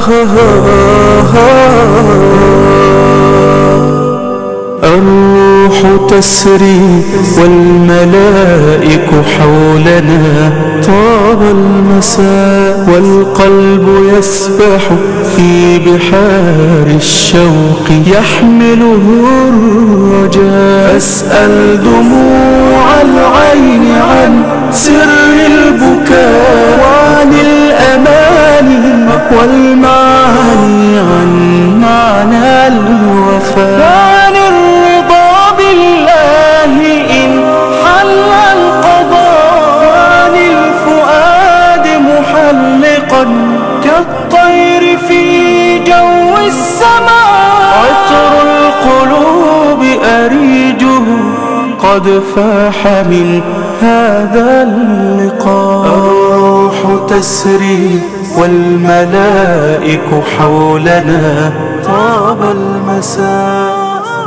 الروح تسري والملائك حولنا طاب المساء والقلب يسبح في بحار الشوق يحمله الرجاء فاسأل دموع العين عن سر البكاء وعن الأماني والمعاني عن معنى الوفاء وعن الرضا بالله إن حل القضاء وعن الفؤاد محلقا كالطير في جو السماء عطر القلوب أريجه قد فاح من هذا اللقاء الروح تسري والملائك حولنا طاب المساء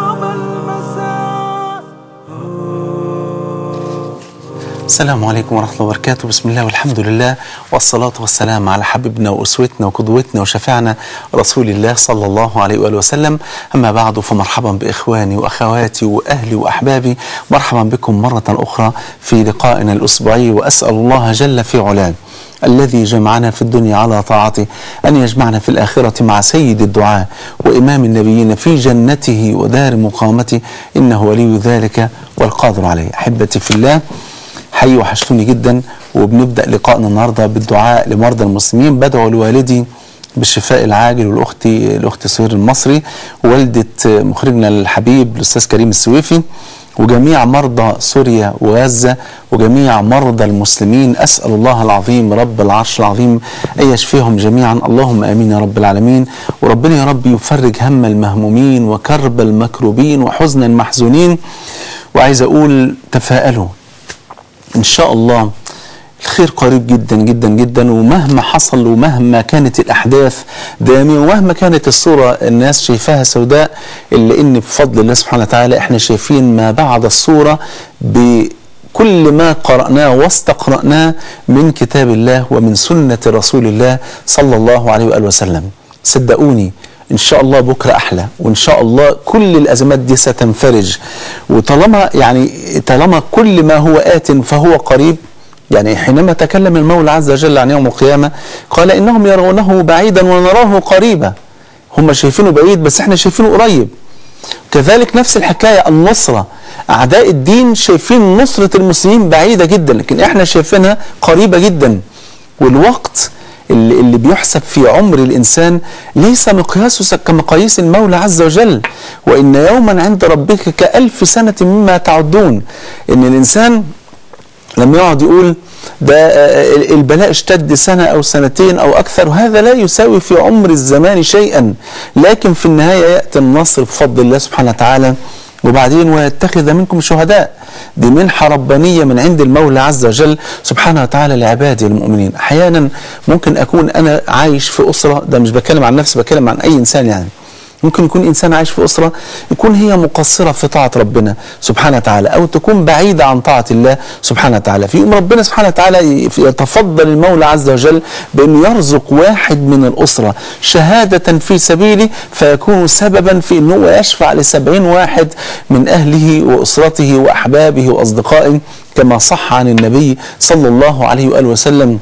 السلام عليكم ورحمة الله وبركاته بسم الله والحمد لله والصلاة والسلام على حبيبنا وأسوتنا وقدوتنا وشفيعنا رسول الله صلى الله عليه وآله وسلم أما بعد فمرحبا بإخواني وأخواتي وأهلي وأحبابي مرحبا بكم مرة أخرى في لقائنا الأسبوعي وأسأل الله جل في علاه الذي جمعنا في الدنيا على طاعته أن يجمعنا في الآخرة مع سيد الدعاء وإمام النبيين في جنته ودار مقامته إنه ولي ذلك والقادر عليه أحبتي في الله حي وحشتوني جدا وبنبدا لقائنا النهارده بالدعاء لمرضى المسلمين بدعو لوالدي بالشفاء العاجل والاختي الاخت سهير المصري والده مخرجنا الحبيب الاستاذ كريم السويفي وجميع مرضى سوريا وغزه وجميع مرضى المسلمين اسال الله العظيم رب العرش العظيم ان يشفيهم جميعا اللهم امين يا رب العالمين وربنا يا رب يفرج هم المهمومين وكرب المكروبين وحزن المحزونين وعايز اقول تفاءلوا ان شاء الله الخير قريب جدا جدا جدا ومهما حصل ومهما كانت الاحداث داميه ومهما كانت الصوره الناس شايفاها سوداء الا ان بفضل الله سبحانه وتعالى احنا شايفين ما بعد الصوره بكل ما قراناه واستقراناه من كتاب الله ومن سنه رسول الله صلى الله عليه واله وسلم صدقوني ان شاء الله بكره احلى وان شاء الله كل الازمات دي ستنفرج وطالما يعني طالما كل ما هو ات فهو قريب يعني حينما تكلم المولى عز وجل عن يوم القيامه قال انهم يرونه بعيدا ونراه قريبا هم شايفينه بعيد بس احنا شايفينه قريب كذلك نفس الحكايه النصره اعداء الدين شايفين نصره المسلمين بعيده جدا لكن احنا شايفينها قريبه جدا والوقت اللي, اللي بيحسب في عمر الإنسان ليس مقياسه كمقاييس المولى عز وجل وإن يوما عند ربك كألف سنة مما تعدون إن الإنسان لما يقعد يقول ده البلاء اشتد سنة أو سنتين أو أكثر هذا لا يساوي في عمر الزمان شيئا لكن في النهاية يأتي النصر بفضل الله سبحانه وتعالى وبعدين ويتخذ منكم شهداء دي منحة ربانية من عند المولى عز وجل سبحانه وتعالى لعباده المؤمنين أحيانا ممكن أكون أنا عايش في أسرة ده مش بتكلم عن نفسي بتكلم عن أي إنسان يعني ممكن يكون انسان عايش في اسره يكون هي مقصره في طاعه ربنا سبحانه وتعالى او تكون بعيده عن طاعه الله سبحانه وتعالى في يوم ربنا سبحانه وتعالى يتفضل المولى عز وجل بانه يرزق واحد من الاسره شهاده في سبيله فيكون سببا في انه يشفع لسبعين واحد من اهله واسرته واحبابه واصدقائه كما صح عن النبي صلى الله عليه واله وسلم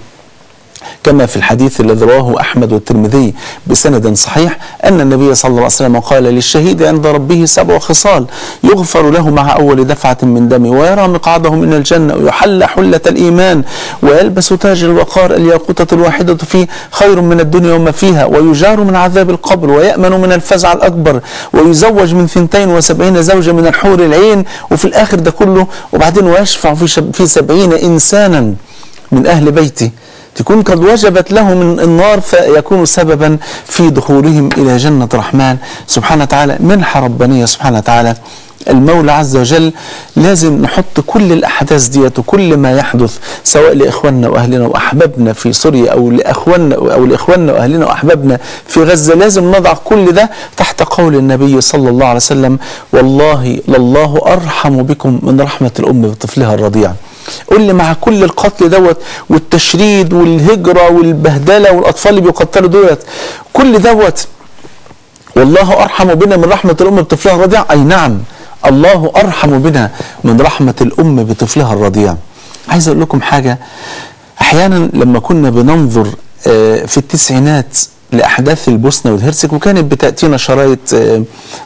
كما في الحديث الذي رواه أحمد والترمذي بسند صحيح أن النبي صلى الله عليه وسلم قال للشهيد عند ربه سبع خصال يغفر له مع أول دفعة من دمه ويرى مقعده من الجنة ويحل حلة الإيمان ويلبس تاج الوقار الياقوتة الواحدة فيه خير من الدنيا وما فيها ويجار من عذاب القبر ويأمن من الفزع الأكبر ويزوج من ثنتين وسبعين زوجة من الحور العين وفي الآخر ده كله وبعدين ويشفع في, شب في سبعين إنسانا من أهل بيته تكون قد وجبت لهم النار فيكون سببا في دخولهم الى جنه الرحمن سبحانه وتعالى منحه ربانيه سبحانه وتعالى المولى عز وجل لازم نحط كل الاحداث ديت وكل ما يحدث سواء لاخواننا واهلنا واحبابنا في سوريا او لاخواننا او لاخواننا واهلنا واحبابنا في غزه لازم نضع كل ده تحت قول النبي صلى الله عليه وسلم والله لله ارحم بكم من رحمه الام بطفلها الرضيع قول لي مع كل القتل دوت والتشريد والهجره والبهدله والاطفال اللي بيقتلوا دولت كل دوت والله ارحم بنا من رحمه الام بطفلها الرضيع اي نعم الله ارحم بنا من رحمه الام بطفلها الرضيع عايز اقول لكم حاجه احيانا لما كنا بننظر آه، في التسعينات لاحداث البوسنه والهرسك وكانت بتاتينا شرايط آه،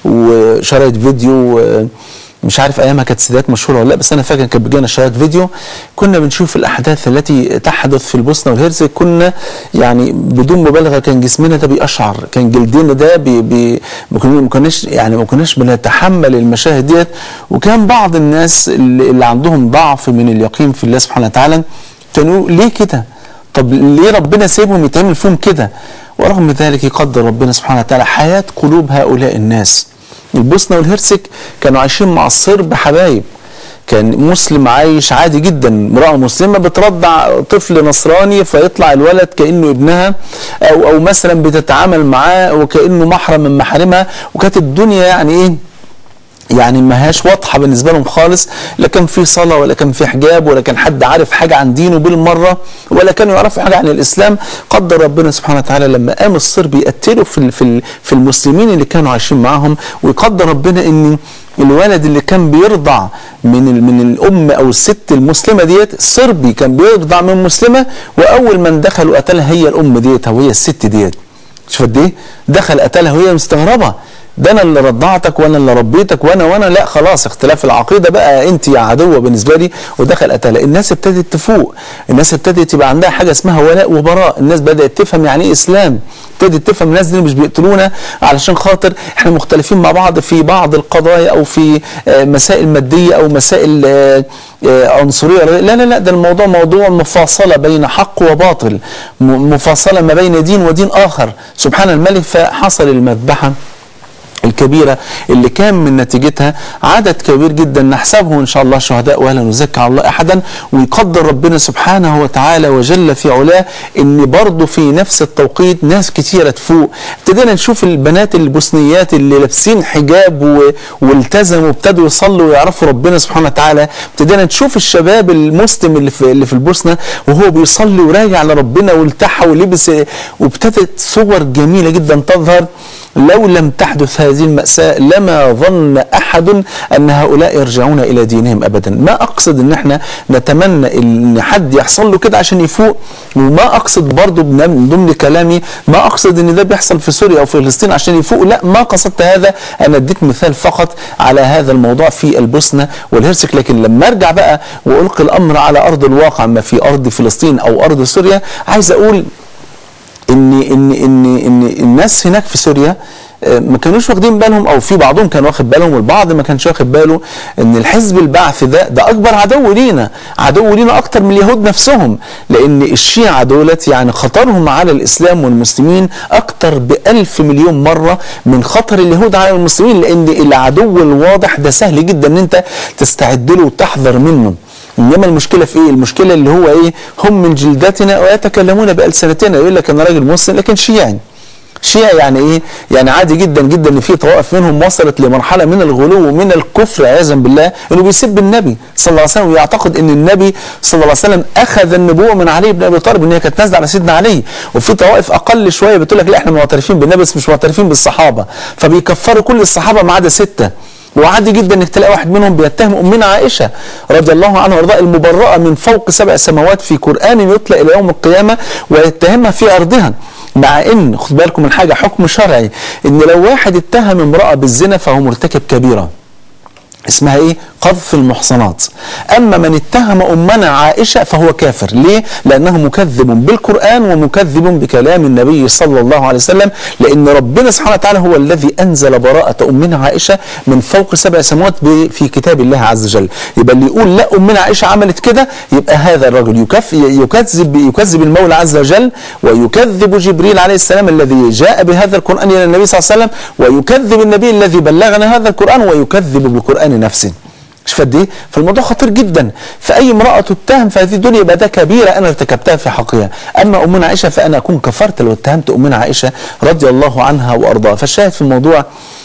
وشرايط فيديو آه، مش عارف ايامها كانت سيدات مشهوره ولا لا بس انا فاكر كان بيجينا شرايط فيديو كنا بنشوف الاحداث التي تحدث في البوسنه والهرسك كنا يعني بدون مبالغه كان جسمنا ده بيقشعر كان جلدنا ده بي بي ما كنا- ما كناش يعني ما كناش بنتحمل المشاهد ديت وكان بعض الناس اللي, اللي عندهم ضعف من اليقين في الله سبحانه وتعالى كانوا ليه كده؟ طب ليه ربنا سيبهم يتعمل فيهم كده؟ ورغم ذلك يقدر ربنا سبحانه وتعالى حياه قلوب هؤلاء الناس. البوسنه والهرسك كانوا عايشين مع الصرب حبايب. كان مسلم عايش عادي جدا امراه مسلمه بترضع طفل نصراني فيطلع الولد كانه ابنها او او مثلا بتتعامل معاه وكانه محرم من محارمها وكانت الدنيا يعني ايه يعني ما هاش واضحه بالنسبه لهم خالص لا كان في صلاه ولا كان في حجاب ولا كان حد عارف حاجه عن دينه بالمره ولا كانوا يعرفوا حاجه عن الاسلام قدر ربنا سبحانه وتعالى لما قام الصرب يقتلوا في ال- في ال- في المسلمين اللي كانوا عايشين معاهم ويقدر ربنا ان الولد اللي كان بيرضع من ال- من الام او الست المسلمه ديت صربي كان بيرضع من مسلمه واول من دخل وقتلها هي الام ديت او هي الست ديت شوف قد ايه دخل قتلها وهي مستغربه ده انا اللي رضعتك وانا اللي ربيتك وانا وانا لا خلاص اختلاف العقيده بقى انت يا عدوه بالنسبه لي ودخل قتلها الناس ابتدت تفوق الناس ابتدت يبقى عندها حاجه اسمها ولاء وبراء الناس بدات تفهم يعني ايه اسلام ابتدت تفهم الناس دي مش بيقتلونا علشان خاطر احنا مختلفين مع بعض في بعض القضايا او في آه، مسائل ماديه او مسائل آه، آه، عنصريه لا لا لا ده الموضوع موضوع مفاصله بين حق وباطل م- مفاصله ما بين دين ودين اخر سبحان الملك فحصل المذبحه الكبيرة اللي كان من نتيجتها عدد كبير جدا نحسبه إن شاء الله شهداء ولا نزكي على الله أحدا ويقدر ربنا سبحانه وتعالى وجل في علاه إن برضه في نفس التوقيت ناس كتيرة تفوق ابتدينا نشوف البنات البوسنيات اللي لابسين حجاب و... والتزموا وابتدوا يصلوا ويعرفوا ربنا سبحانه وتعالى ابتدينا نشوف الشباب المسلم اللي في, اللي في البوسنة وهو بيصلي وراجع لربنا والتحى ولبس وابتدت صور جميلة جدا تظهر لو لم تحدث هذه المأساة لما ظن أحد أن هؤلاء يرجعون إلى دينهم أبدا ما أقصد أن احنا نتمنى أن حد يحصل له كده عشان يفوق وما أقصد برضو بن- من ضمن كلامي ما أقصد أن ده بيحصل في سوريا أو في فلسطين عشان يفوق لا ما قصدت هذا أنا اديت مثال فقط على هذا الموضوع في البوسنة والهرسك لكن لما أرجع بقى وألقي الأمر على أرض الواقع ما في أرض فلسطين أو أرض سوريا عايز أقول ان ان ان ان الناس هناك في سوريا آه، ما كانوش واخدين بالهم او في بعضهم كان واخد بالهم والبعض ما كانش واخد باله ان الحزب البعث ده ده اكبر عدو لينا عدو لينا اكتر من اليهود نفسهم لان الشيعة دولت يعني خطرهم على الاسلام والمسلمين اكتر بألف مليون مرة من خطر اليهود على المسلمين لان العدو الواضح ده سهل جدا ان انت تستعد له وتحذر منه انما المشكله في ايه؟ المشكله اللي هو ايه؟ هم من جلدتنا ويتكلمون بالسنتنا يقول لك انا راجل مسلم لكن شيعي. شيعي يعني ايه؟ يعني عادي جدا جدا ان في طوائف منهم وصلت لمرحله من الغلو ومن الكفر عياذا بالله انه بيسب النبي صلى الله عليه وسلم ويعتقد ان النبي صلى الله عليه وسلم اخذ النبوه من علي بن ابي طالب ان هي كانت نازله على سيدنا علي وفي طوائف اقل شويه بتقول لك لا احنا معترفين بالنبي بس مش معترفين بالصحابه فبيكفروا كل الصحابه ما عدا سته وعادي جدا انك تلاقي واحد منهم بيتهم امنا عائشه رضي الله عنها وارضاها المبرأه من فوق سبع سماوات في قران يطلق الى يوم القيامه ويتهمها في ارضها مع ان خد بالكم من حاجه حكم شرعي ان لو واحد اتهم امراه بالزنا فهو مرتكب كبيره اسمها ايه قذف المحصنات اما من اتهم امنا عائشه فهو كافر ليه لانه مكذب بالقران ومكذب بكلام النبي صلى الله عليه وسلم لان ربنا سبحانه وتعالى هو الذي انزل براءه امنا عائشه من فوق سبع سماوات ب- في كتاب الله عز وجل يبقى اللي يقول لا امنا عائشه عملت كده يبقى هذا الرجل يكف يكذب يكذب المولى عز وجل ويكذب جبريل عليه السلام الذي جاء بهذا القران الى النبي صلى الله عليه وسلم ويكذب النبي الذي بلغنا هذا القران ويكذب بالقران نفسه شوف قد ايه؟ فالموضوع خطير جدا، فأي امرأة تتهم في هذه الدنيا يبقى ده كبيرة أنا ارتكبتها في حقها، أما أمنا عائشة فأنا أكون كفرت لو اتهمت أمنا عائشة رضي الله عنها وأرضاها، فالشاهد في الموضوع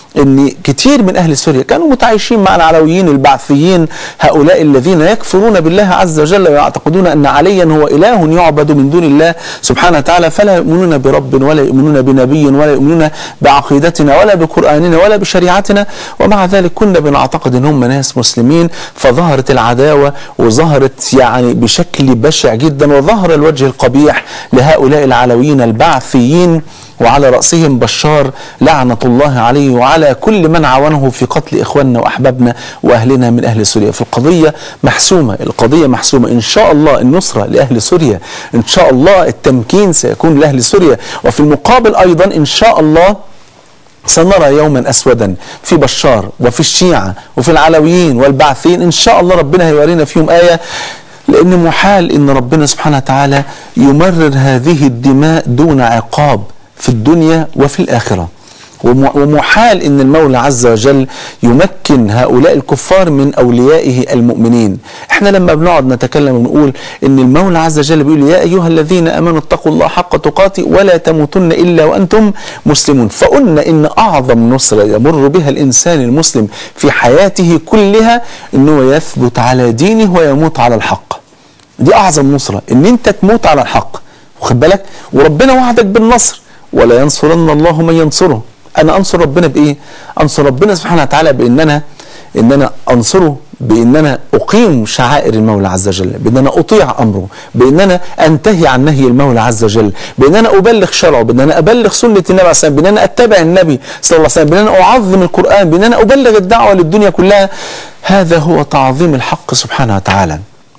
ان كتير من اهل سوريا كانوا متعايشين مع العلويين البعثيين هؤلاء الذين يكفرون بالله عز وجل ويعتقدون ان عليا هو اله يعبد من دون الله سبحانه وتعالى فلا يؤمنون برب ولا يؤمنون بنبي ولا يؤمنون بعقيدتنا ولا بقراننا ولا بشريعتنا ومع ذلك كنا بنعتقد ان هم ناس مسلمين فظهرت العداوه وظهرت يعني بشكل بشع جدا وظهر الوجه القبيح لهؤلاء العلويين البعثيين وعلى رأسهم بشار لعنة الله عليه وعلى كل من عاونه في قتل إخواننا وأحبابنا وأهلنا من أهل سوريا فالقضية محسومة القضية محسومة إن شاء الله النصرة لأهل سوريا إن شاء الله التمكين سيكون لأهل سوريا وفي المقابل أيضا إن شاء الله سنرى يوما اسودا في بشار وفي الشيعه وفي العلويين والبعثين ان شاء الله ربنا هيورينا فيهم ايه لان محال ان ربنا سبحانه وتعالى يمرر هذه الدماء دون عقاب في الدنيا وفي الاخره وم- ومحال ان المولى عز وجل يمكن هؤلاء الكفار من اوليائه المؤمنين احنا لما بنقعد نتكلم ونقول ان المولى عز وجل بيقول يا ايها الذين امنوا اتقوا الله حق تقاته ولا تموتن الا وانتم مسلمون فقلنا ان اعظم نصره يمر بها الانسان المسلم في حياته كلها انه يثبت على دينه ويموت على الحق دي اعظم نصره ان انت تموت على الحق واخد بالك وربنا وعدك بالنصر ولا ينصرن الله من ينصره انا انصر ربنا بايه انصر ربنا سبحانه وتعالى بان انا ان انا انصره بان انا اقيم شعائر المولى عز وجل بان انا اطيع امره بان انا انتهي عن نهي المولى عز وجل بان انا ابلغ شرعه بان انا ابلغ سنه النبي عليه الصلاه والسلام بان انا اتبع النبي صلى الله عليه وسلم بان انا اعظم القران بان انا ابلغ الدعوه للدنيا كلها هذا هو تعظيم الحق سبحانه وتعالى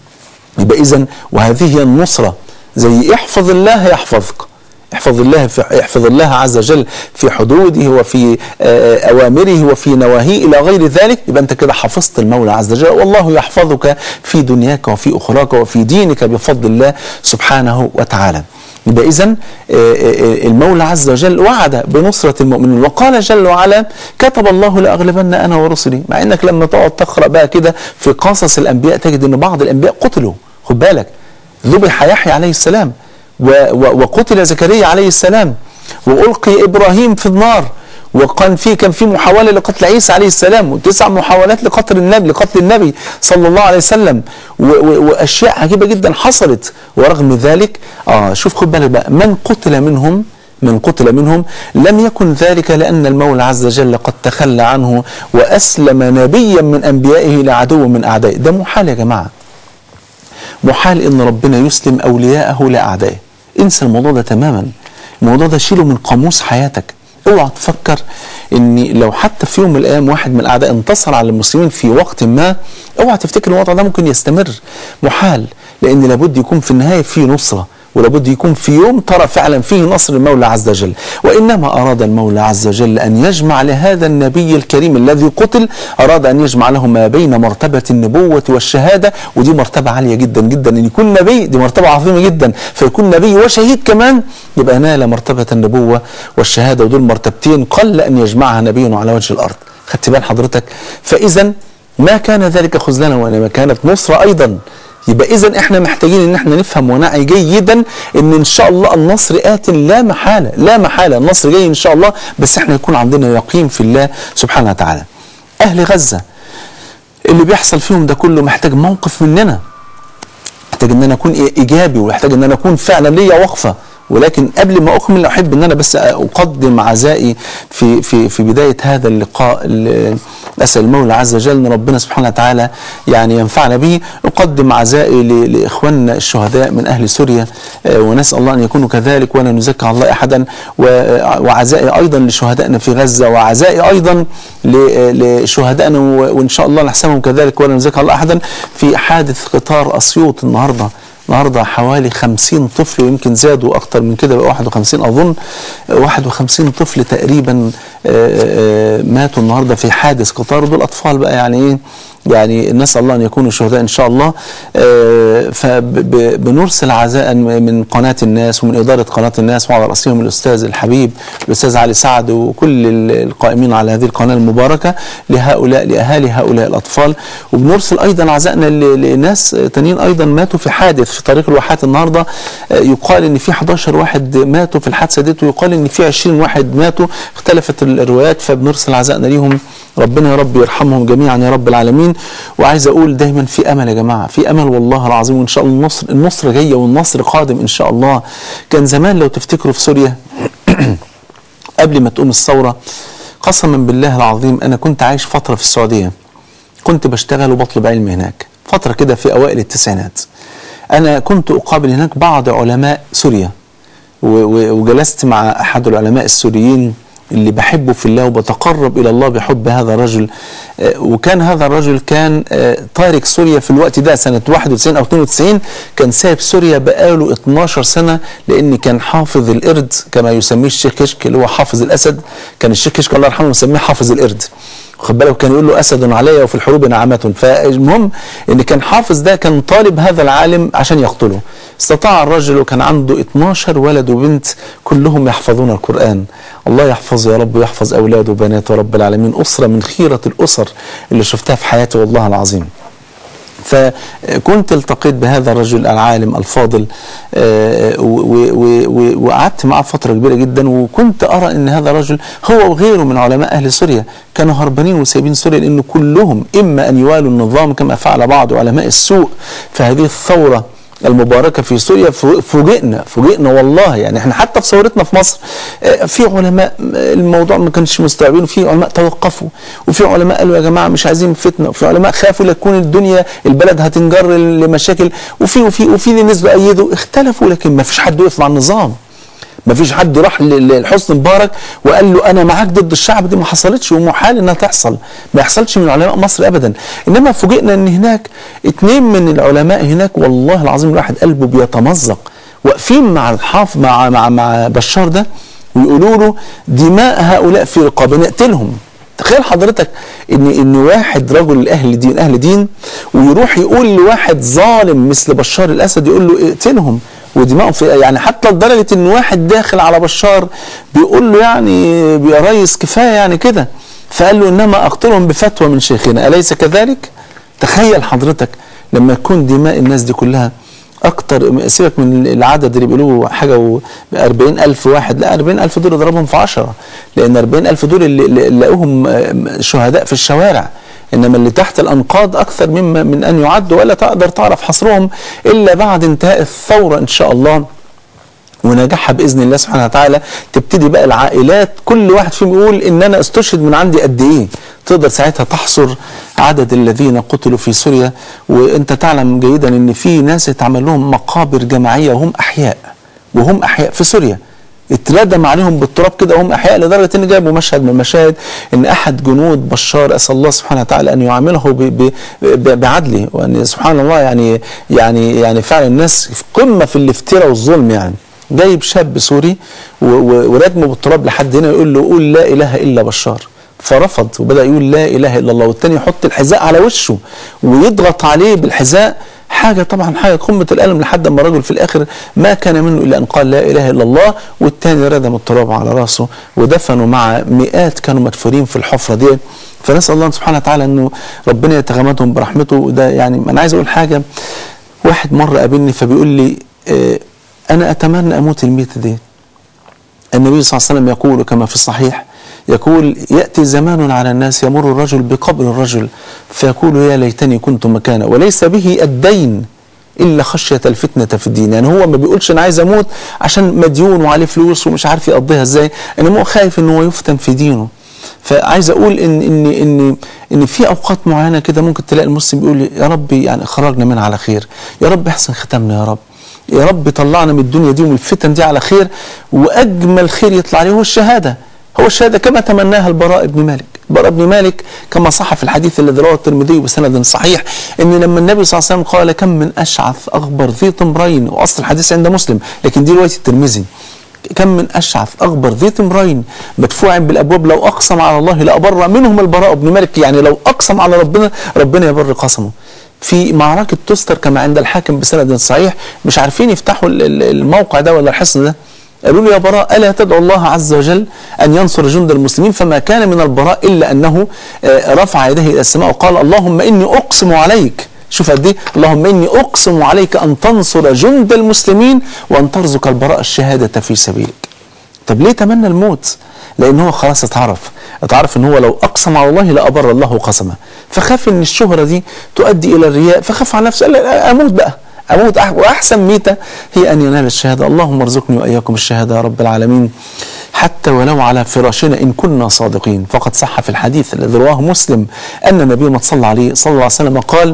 يبقى اذا وهذه هي النصره زي احفظ الله يحفظك احفظ الله في احفظ الله عز وجل في حدوده وفي آه، اوامره وفي نواهيه الى غير ذلك يبقى انت كده حفظت المولى عز وجل والله يحفظك في دنياك وفي اخراك وفي دينك بفضل الله سبحانه وتعالى يبقى اذا المولى عز وجل وعد بنصرة المؤمنين وقال جل وعلا كتب الله لأغلبن أنا ورسلي مع أنك لما تقعد تقرأ بقى كده في قصص الأنبياء تجد أن بعض الأنبياء قتلوا خد بالك ذبح يحيى عليه السلام و- و- وقتل زكريا عليه السلام وألقي إبراهيم في النار وكان في كان في محاوله لقتل عيسى عليه السلام وتسع محاولات لقتل النبي لقتل النبي صلى الله عليه وسلم و- و- واشياء عجيبه جدا حصلت ورغم ذلك اه شوف خد بالك بقى من قتل منهم من قتل منهم لم يكن ذلك لأن المولى عز وجل قد تخلى عنه وأسلم نبيا من أنبيائه لعدو من أعدائه ده محال يا جماعة محال ان ربنا يسلم اولياءه لاعدائه انسى الموضوع ده تماما الموضوع ده شيله من قاموس حياتك اوعى تفكر ان لو حتى في يوم من الايام واحد من الاعداء انتصر على المسلمين في وقت ما اوعى تفتكر الوضع ده ممكن يستمر محال لان لابد يكون في النهايه في نصره ولابد يكون في يوم ترى فعلا فيه نصر المولى عز وجل وإنما أراد المولى عز وجل أن يجمع لهذا النبي الكريم الذي قتل أراد أن يجمع له ما بين مرتبة النبوة والشهادة ودي مرتبة عالية جدا جدا أن يكون نبي دي مرتبة عظيمة جدا فيكون نبي وشهيد كمان يبقى نال مرتبة النبوة والشهادة ودول مرتبتين قل أن يجمعها نبي على وجه الأرض خدت بال حضرتك فإذا ما كان ذلك خذلانا وإنما كانت نصرة أيضا يبقى اذا احنا محتاجين ان احنا نفهم ونعي جيدا ان ان شاء الله النصر ات لا محاله لا محاله النصر جاي ان شاء الله بس احنا يكون عندنا يقين في الله سبحانه وتعالى اهل غزه اللي بيحصل فيهم ده كله محتاج موقف مننا محتاج ان انا اكون إيه ايجابي ومحتاج ان انا اكون فعلا ليا وقفه ولكن قبل ما اكمل احب ان انا بس اقدم عزائي في في في بدايه هذا اللقاء ال- اسال المولى عز وجل ان ربنا سبحانه وتعالى يعني ينفعنا به اقدم عزائي ل- لاخواننا الشهداء من اهل سوريا آه، ونسال الله ان يكونوا كذلك ولا نزكي على الله احدا و- وعزائي ايضا لشهدائنا في غزه وعزائي ايضا ل- لشهدائنا و- وان شاء الله نحسبهم كذلك ولا نزكي على الله احدا في حادث قطار اسيوط النهارده النهارده حوالي 50 طفل ويمكن زادوا اكتر من كده بقى 51 اظن 51 طفل تقريبا آه، آه، ماتوا النهارده في حادث قطار دول اطفال بقى يعني ايه يعني نسال الله ان يكونوا شهداء ان شاء الله فبنرسل عزاء من قناه الناس ومن اداره قناه الناس وعلى راسهم الاستاذ الحبيب الاستاذ علي سعد وكل ال- القائمين على هذه القناه المباركه لهؤلاء لاهالي هؤلاء الاطفال وبنرسل ايضا عزائنا ل- لناس تانيين ايضا ماتوا في حادث في طريق الواحات النهارده آه، يقال ان في 11 واحد ماتوا في الحادثه ديت ويقال ان في 20 واحد ماتوا اختلفت الروايات فبنرسل عزائنا ليهم ربنا يا رب يرحمهم جميعا يا رب العالمين وعايز اقول دايما في امل يا جماعه في امل والله العظيم وان شاء الله النصر النصر جايه والنصر قادم ان شاء الله كان زمان لو تفتكروا في سوريا قبل ما تقوم الثوره قسما بالله العظيم انا كنت عايش فتره في السعوديه كنت بشتغل وبطلب علم هناك فتره كده في اوائل التسعينات انا كنت اقابل هناك بعض علماء سوريا و- و- وجلست مع احد العلماء السوريين اللي بحبه في الله وبتقرب الى الله بحب هذا الرجل آه، وكان هذا الرجل كان آه، تارك سوريا في الوقت ده سنه 91 او 92 كان سايب سوريا بقاله 12 سنه لان كان حافظ القرد كما يسميه الشيخ كشك اللي هو حافظ الاسد كان الشيخ كشك الله يرحمه مسميه حافظ القرد خد بالك كان يقول له اسد علي وفي الحروب نعمه فالمهم ان كان حافظ ده كان طالب هذا العالم عشان يقتله استطاع الرجل وكان عنده 12 ولد وبنت كلهم يحفظون القران الله يحفظه يا رب ويحفظ اولاده وبناته رب العالمين اسره من خيره الاسر اللي شفتها في حياتي والله العظيم فكنت التقيت بهذا الرجل العالم الفاضل آه، و- و- و- وقعدت معه فترة كبيرة جدا وكنت أرى أن هذا الرجل هو وغيره من علماء أهل سوريا كانوا هربانين وسايبين سوريا لأن كلهم إما أن يوالوا النظام كما فعل بعض علماء السوء في هذه الثورة المباركة في سوريا فو- فوجئنا فوجئنا والله يعني احنا حتى في ثورتنا في مصر آه، في علماء آه، الموضوع ما كانش مستوعبين وفي علماء توقفوا وفي علماء قالوا يا جماعة مش عايزين فتنة وفي علماء خافوا لتكون الدنيا البلد هتنجر لمشاكل وفي وفي وفي اللي نزلوا أيدوا اختلفوا لكن ما فيش حد وقف مع النظام ما فيش حد راح ل- لحسني مبارك وقال له انا معاك ضد الشعب دي ما حصلتش ومحال انها تحصل ما يحصلش من علماء مصر ابدا انما فوجئنا ان هناك اتنين من العلماء هناك والله العظيم الواحد قلبه بيتمزق واقفين مع الحاف مع مع مع بشار ده ويقولوا له دماء هؤلاء في رقابه نقتلهم تخيل حضرتك ان ان واحد رجل اهل دين اهل دين ويروح يقول لواحد ظالم مثل بشار الاسد يقول له اقتلهم ودماؤهم في يعني حتى لدرجه ان واحد داخل على بشار بيقول له يعني يا ريس كفايه يعني كده فقال له انما اقتلهم بفتوى من شيخنا اليس كذلك؟ تخيل حضرتك لما يكون دماء الناس دي كلها اكتر سيبك من العدد اللي بيقولوا حاجه و 40000 واحد لا 40000 دول اضربهم في 10 لان 40000 دول اللي اللي لقوهم آه، شهداء في الشوارع انما اللي تحت الانقاض اكثر مما من ان يعد ولا تقدر تعرف حصرهم الا بعد انتهاء الثوره ان شاء الله ونجاحها باذن الله سبحانه وتعالى تبتدي بقى العائلات كل واحد فيهم يقول ان انا استشهد من عندي قد ايه تقدر ساعتها تحصر عدد الذين قتلوا في سوريا وانت تعلم جيدا ان في ناس اتعمل لهم مقابر جماعيه وهم احياء وهم احياء في سوريا اتردم عليهم بالتراب كده وهم احياء لدرجه ان جابوا مشهد من المشاهد ان احد جنود بشار اسال الله سبحانه وتعالى ان يعامله ب- ب- ب- بعدله وان سبحان الله يعني يعني يعني فعلا الناس في قمه في الافتراء والظلم يعني جايب شاب سوري و- و- وردمه بالتراب لحد هنا يقول له قول لا اله الا بشار فرفض وبدا يقول لا اله الا الله والتاني يحط الحذاء على وشه ويضغط عليه بالحذاء حاجه طبعا حاجه قمه الالم لحد ما الرجل في الاخر ما كان منه الا ان قال لا اله الا الله والتاني ردم التراب على راسه ودفنوا مع مئات كانوا مدفونين في الحفره دي فنسال الله سبحانه وتعالى انه ربنا يتغمدهم برحمته وده يعني انا عايز اقول حاجه واحد مره قابلني فبيقول لي آه، انا اتمنى اموت الميته دي النبي صلى الله عليه وسلم يقول كما في الصحيح يقول يأتي زمان على الناس يمر الرجل بقبر الرجل فيقول يا ليتني كنت مكانه وليس به الدين إلا خشية الفتنة في الدين يعني هو ما بيقولش أنا عايز أموت عشان مديون وعليه فلوس ومش عارف يقضيها إزاي إنما هو خايف إن هو يفتن في دينه فعايز اقول ان ان ان ان في اوقات معينه كده ممكن تلاقي المسلم بيقول يا رب يعني خرجنا منها على خير يا رب احسن ختمنا يا رب يا رب طلعنا من الدنيا دي ومن الفتن دي على خير واجمل خير يطلع عليه هو الشهاده هو الشهاده كما تمناها البراء بن مالك البراء بن مالك كما صح في الحديث الذي رواه الترمذي بسند صحيح ان لما النبي صلى الله عليه وسلم قال كم من اشعث اغبر ذي طمرين واصل الحديث عند مسلم لكن دي روايه الترمذي كم من اشعث اغبر ذي طمرين مدفوع بالابواب لو اقسم على الله لابر منهم البراء بن مالك يعني لو اقسم على ربنا ربنا يبر قسمه في معركة تستر كما عند الحاكم بسند صحيح مش عارفين يفتحوا ال- ال- الموقع ده ولا الحصن ده قالوا له يا براء ألا تدعو الله عز وجل أن ينصر جند المسلمين فما كان من البراء إلا أنه آه، رفع يديه إلى السماء وقال اللهم إني أقسم عليك شوف قد ايه اللهم اني اقسم عليك ان تنصر جند المسلمين وان ترزق البراء الشهاده في سبيلك طب ليه تمنى الموت لان هو خلاص اتعرف اتعرف ان هو لو اقسم على الله لابر الله قسمه فخاف ان الشهره دي تؤدي الى الرياء فخاف على نفسه قال لا، اموت بقى اموت أح- واحسن ميته هي ان ينال الشهاده اللهم ارزقني واياكم الشهاده يا رب العالمين حتى ولو على فراشنا ان كنا صادقين فقد صح في الحديث الذي رواه مسلم ان النبي صلى عليه صلى الله عليه وسلم قال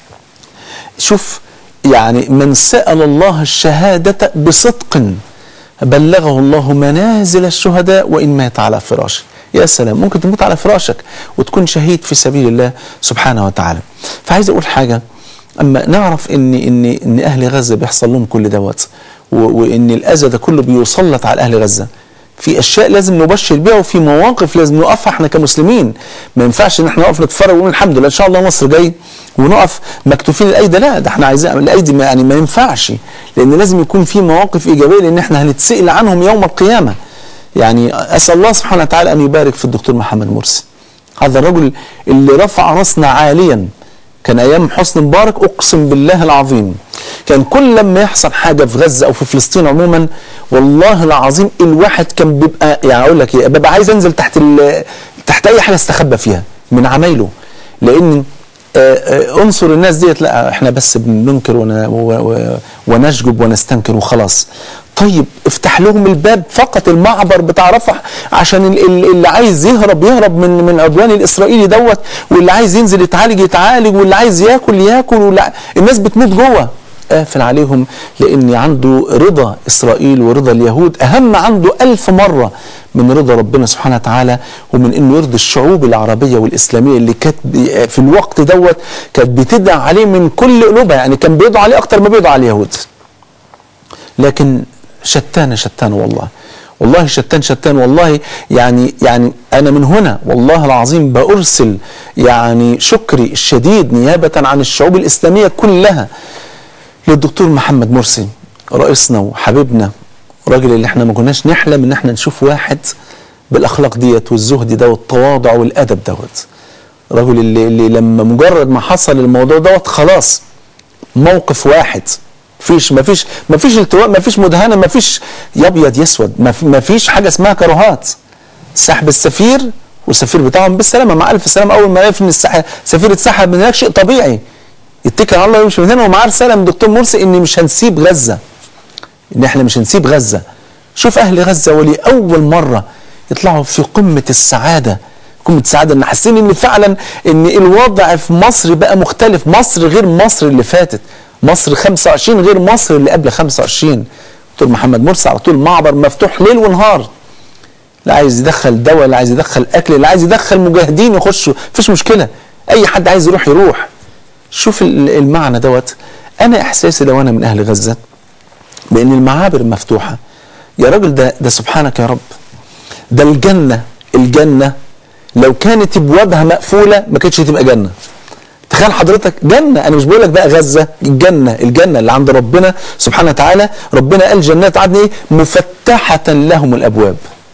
شوف يعني من سأل الله الشهادة بصدق بلغه الله منازل الشهداء وإن مات على فراشه يا سلام ممكن تموت على فراشك وتكون شهيد في سبيل الله سبحانه وتعالى فعايز أقول حاجة أما نعرف إن إن إن أهل غزة بيحصل لهم كل دوت و- وإن الأذى ده كله بيسلط على أهل غزة في اشياء لازم نبشر بيها وفي مواقف لازم نقفها احنا كمسلمين ما ينفعش ان احنا نقف نتفرج ونقول الحمد لله ان شاء الله مصر جاي ونقف مكتوفين الايدي لا ده احنا عايزين الايدي ما- يعني ما ينفعش لان لازم يكون في مواقف ايجابيه لان احنا هنتسال عنهم يوم القيامه يعني اسال الله سبحانه وتعالى ان يبارك في الدكتور محمد مرسي هذا الرجل اللي رفع راسنا عاليا كان ايام حسني مبارك اقسم بالله العظيم كان كل لما يحصل حاجه في غزه او في فلسطين عموما والله العظيم الواحد كان بيبقى يعني اقول لك ايه ببقى عايز انزل تحت ال- تحت اي حاجه استخبى فيها من عمايله لان آه، آه، انصر الناس ديت لا احنا بس بننكر ون- و- و- ونشجب ونستنكر وخلاص طيب افتح لهم الباب فقط المعبر بتاع رفح عشان ال- ال- اللي عايز يهرب يهرب من من العدوان الاسرائيلي دوت واللي عايز ينزل يتعالج يتعالج واللي عايز ياكل ياكل واللي الناس بتموت جوه قافل عليهم لان عنده رضا اسرائيل ورضا اليهود اهم عنده ألف مره من رضا ربنا سبحانه وتعالى ومن انه يرضي الشعوب العربيه والاسلاميه اللي كانت بي- في الوقت دوت كانت بتدعى عليه من كل قلوبها يعني كان بيدعوا عليه اكتر ما بيدعوا على اليهود لكن شتان شتان والله والله شتان شتان والله يعني يعني انا من هنا والله العظيم بارسل يعني شكري الشديد نيابه عن الشعوب الاسلاميه كلها للدكتور محمد مرسي رئيسنا وحبيبنا الراجل اللي احنا ما كناش نحلم ان احنا نشوف واحد بالاخلاق ديت والزهد ده والتواضع والادب دوت الراجل اللي, اللي لما مجرد ما حصل الموضوع دوت خلاص موقف واحد مفيش مفيش مفيش التواء مفيش مدهنه مفيش يا ابيض يا اسود مف- مفيش حاجه اسمها كراهات سحب السفير والسفير بتاعهم بالسلامه مع الف سلامه اول ما عرف ان السح- السفير اتسحب من هناك شيء طبيعي يتكل على الله ويمشي من هنا ومعاه رساله من دكتور مرسي ان مش هنسيب غزه ان احنا مش هنسيب غزه شوف اهل غزه ولاول مره يطلعوا في قمه السعاده قمه السعاده ان حاسين ان فعلا ان الوضع في مصر بقى مختلف مصر غير مصر اللي فاتت مصر 25 غير مصر اللي قبل 25 دكتور محمد مرسي على طول معبر مفتوح ليل ونهار لا عايز يدخل دواء لا عايز يدخل اكل لا عايز يدخل مجاهدين يخشوا مفيش مشكله اي حد عايز يروح يروح شوف ال- المعنى دوت انا احساسي لو انا من اهل غزه بان المعابر مفتوحه يا راجل ده ده سبحانك يا رب ده الجنه الجنه لو كانت ابوابها مقفوله ما كانتش تبقى جنه تخيل حضرتك جنة أنا مش بقول لك بقى غزة الجنة الجنة اللي عند ربنا سبحانه وتعالى ربنا قال جنات عدن إيه مفتحة لهم الأبواب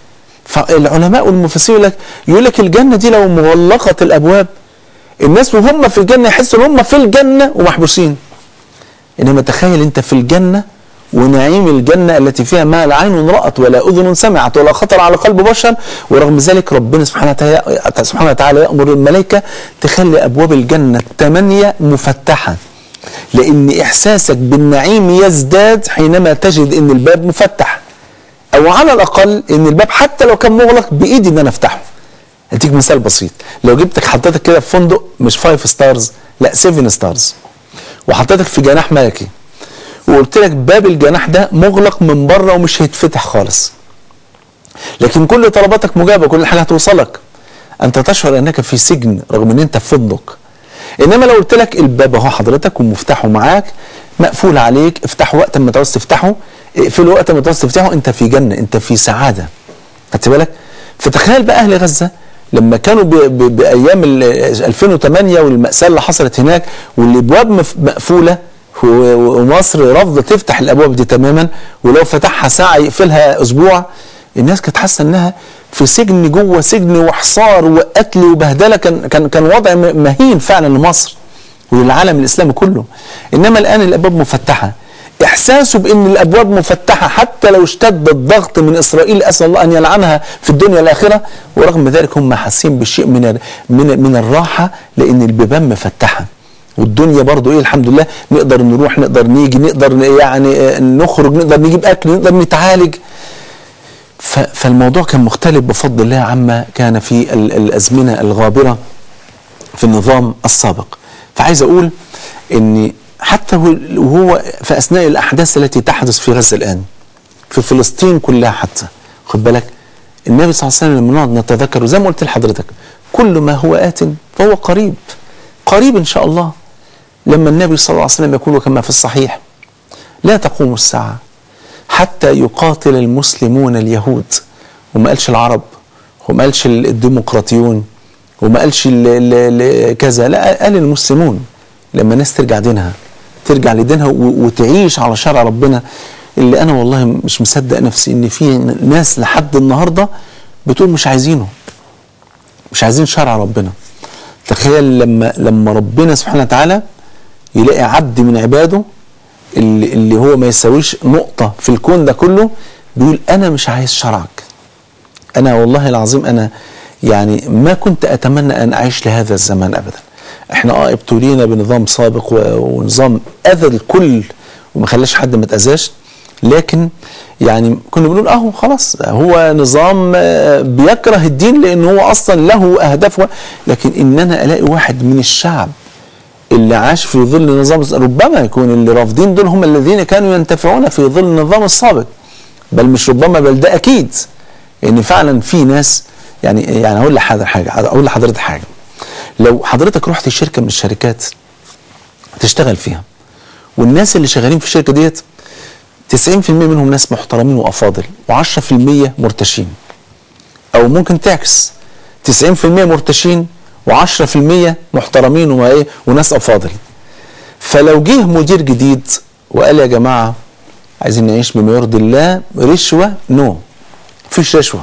فالعلماء والمفسرين يقول لك يقول لك الجنة دي لو مغلقت الأبواب الناس وهم في الجنة يحسوا إن هم في الجنة ومحبوسين إنما تخيل أنت في الجنة ونعيم الجنة التي فيها ما لا عين رأت ولا أذن سمعت ولا خطر على قلب بشر ورغم ذلك ربنا سبحانه وتعالى, سبحانه وتعالى يأمر الملائكة تخلي أبواب الجنة الثمانية مفتحة لأن إحساسك بالنعيم يزداد حينما تجد أن الباب مفتح أو على الأقل أن الباب حتى لو كان مغلق بإيدي أن أنا أفتحه أديك مثال بسيط لو جبتك حطيتك كده في فندق مش فايف ستارز لا سيفن ستارز وحطيتك في جناح ملكي وقلت لك باب الجناح ده مغلق من بره ومش هيتفتح خالص لكن كل طلباتك مجابه كل حاجه هتوصلك انت تشعر انك في سجن رغم ان انت في فندق انما لو قلت لك الباب اهو حضرتك ومفتاحه معاك مقفول عليك افتحه وقت ما تعوز تفتحه اقفله وقت ما تعوز تفتحه انت في جنه انت في سعاده خدت بالك فتخيل بقى اهل غزه لما كانوا ب ب بايام ال 2008 والماساه اللي حصلت هناك والابواب مف- مقفوله و- ومصر رافضه تفتح الابواب دي تماما ولو فتحها ساعه يقفلها اسبوع الناس كانت حاسه انها في سجن جوه سجن وحصار وقتل وبهدله كان كان كان وضع م- مهين فعلا لمصر وللعالم الاسلامي كله انما الان الابواب مفتحه احساسه بان الابواب مفتحه حتى لو اشتد الضغط من اسرائيل اسال الله ان يلعنها في الدنيا والاخره ورغم ذلك هم حاسين بشيء من ال- من من الراحه لان البيبان مفتحه والدنيا برضو ايه الحمد لله نقدر نروح نقدر نيجي نقدر ن- يعني آه، نخرج نقدر نجيب اكل نقدر نتعالج ف- فالموضوع كان مختلف بفضل الله عما كان في ال- الازمنه الغابره في النظام السابق فعايز اقول ان حتى هو- وهو في اثناء الاحداث التي تحدث في غزه الان في فلسطين كلها حتى خد بالك النبي صلى الله عليه وسلم لما نقعد نتذكر زي ما قلت لحضرتك كل ما هو آت فهو قريب قريب ان شاء الله لما النبي صلى الله عليه وسلم يقول كما في الصحيح لا تقوم الساعه حتى يقاتل المسلمون اليهود وما قالش العرب وما قالش الديمقراطيون وما قالش ال- ال- ال- كذا لا قال المسلمون لما الناس ترجع دينها ترجع لدينها و- وتعيش على شرع ربنا اللي انا والله مش مصدق نفسي ان في ناس لحد النهارده بتقول مش عايزينه مش عايزين شرع ربنا تخيل لما لما ربنا سبحانه وتعالى يلاقي عبد من عباده اللي, اللي هو ما يساويش نقطة في الكون ده كله بيقول أنا مش عايز شرعك أنا والله العظيم أنا يعني ما كنت أتمنى أن أعيش لهذا الزمان أبدا احنا اه ابتلينا بنظام سابق و- ونظام أذى الكل وما خلاش حد ما اتأذاش لكن يعني كنا بنقول اهو خلاص هو نظام آه، بيكره الدين لان هو اصلا له اهداف لكن ان انا الاقي واحد من الشعب اللي عاش في ظل نظام ربما يكون اللي رافضين دول هم الذين كانوا ينتفعون في ظل النظام السابق بل مش ربما بل ده اكيد ان فعلا في ناس يعني يعني هقول لحضرتك حاجه اقول لحضرتك حاجه لو حضرتك رحت شركه من الشركات تشتغل فيها والناس اللي شغالين في الشركه ديت 90% منهم ناس محترمين وافاضل و10% مرتشين او ممكن تعكس 90% مرتشين و10% محترمين وايه وناس افاضل فلو جه مدير جديد وقال يا جماعه عايزين نعيش بما يرضي الله رشوه نو مفيش رشوه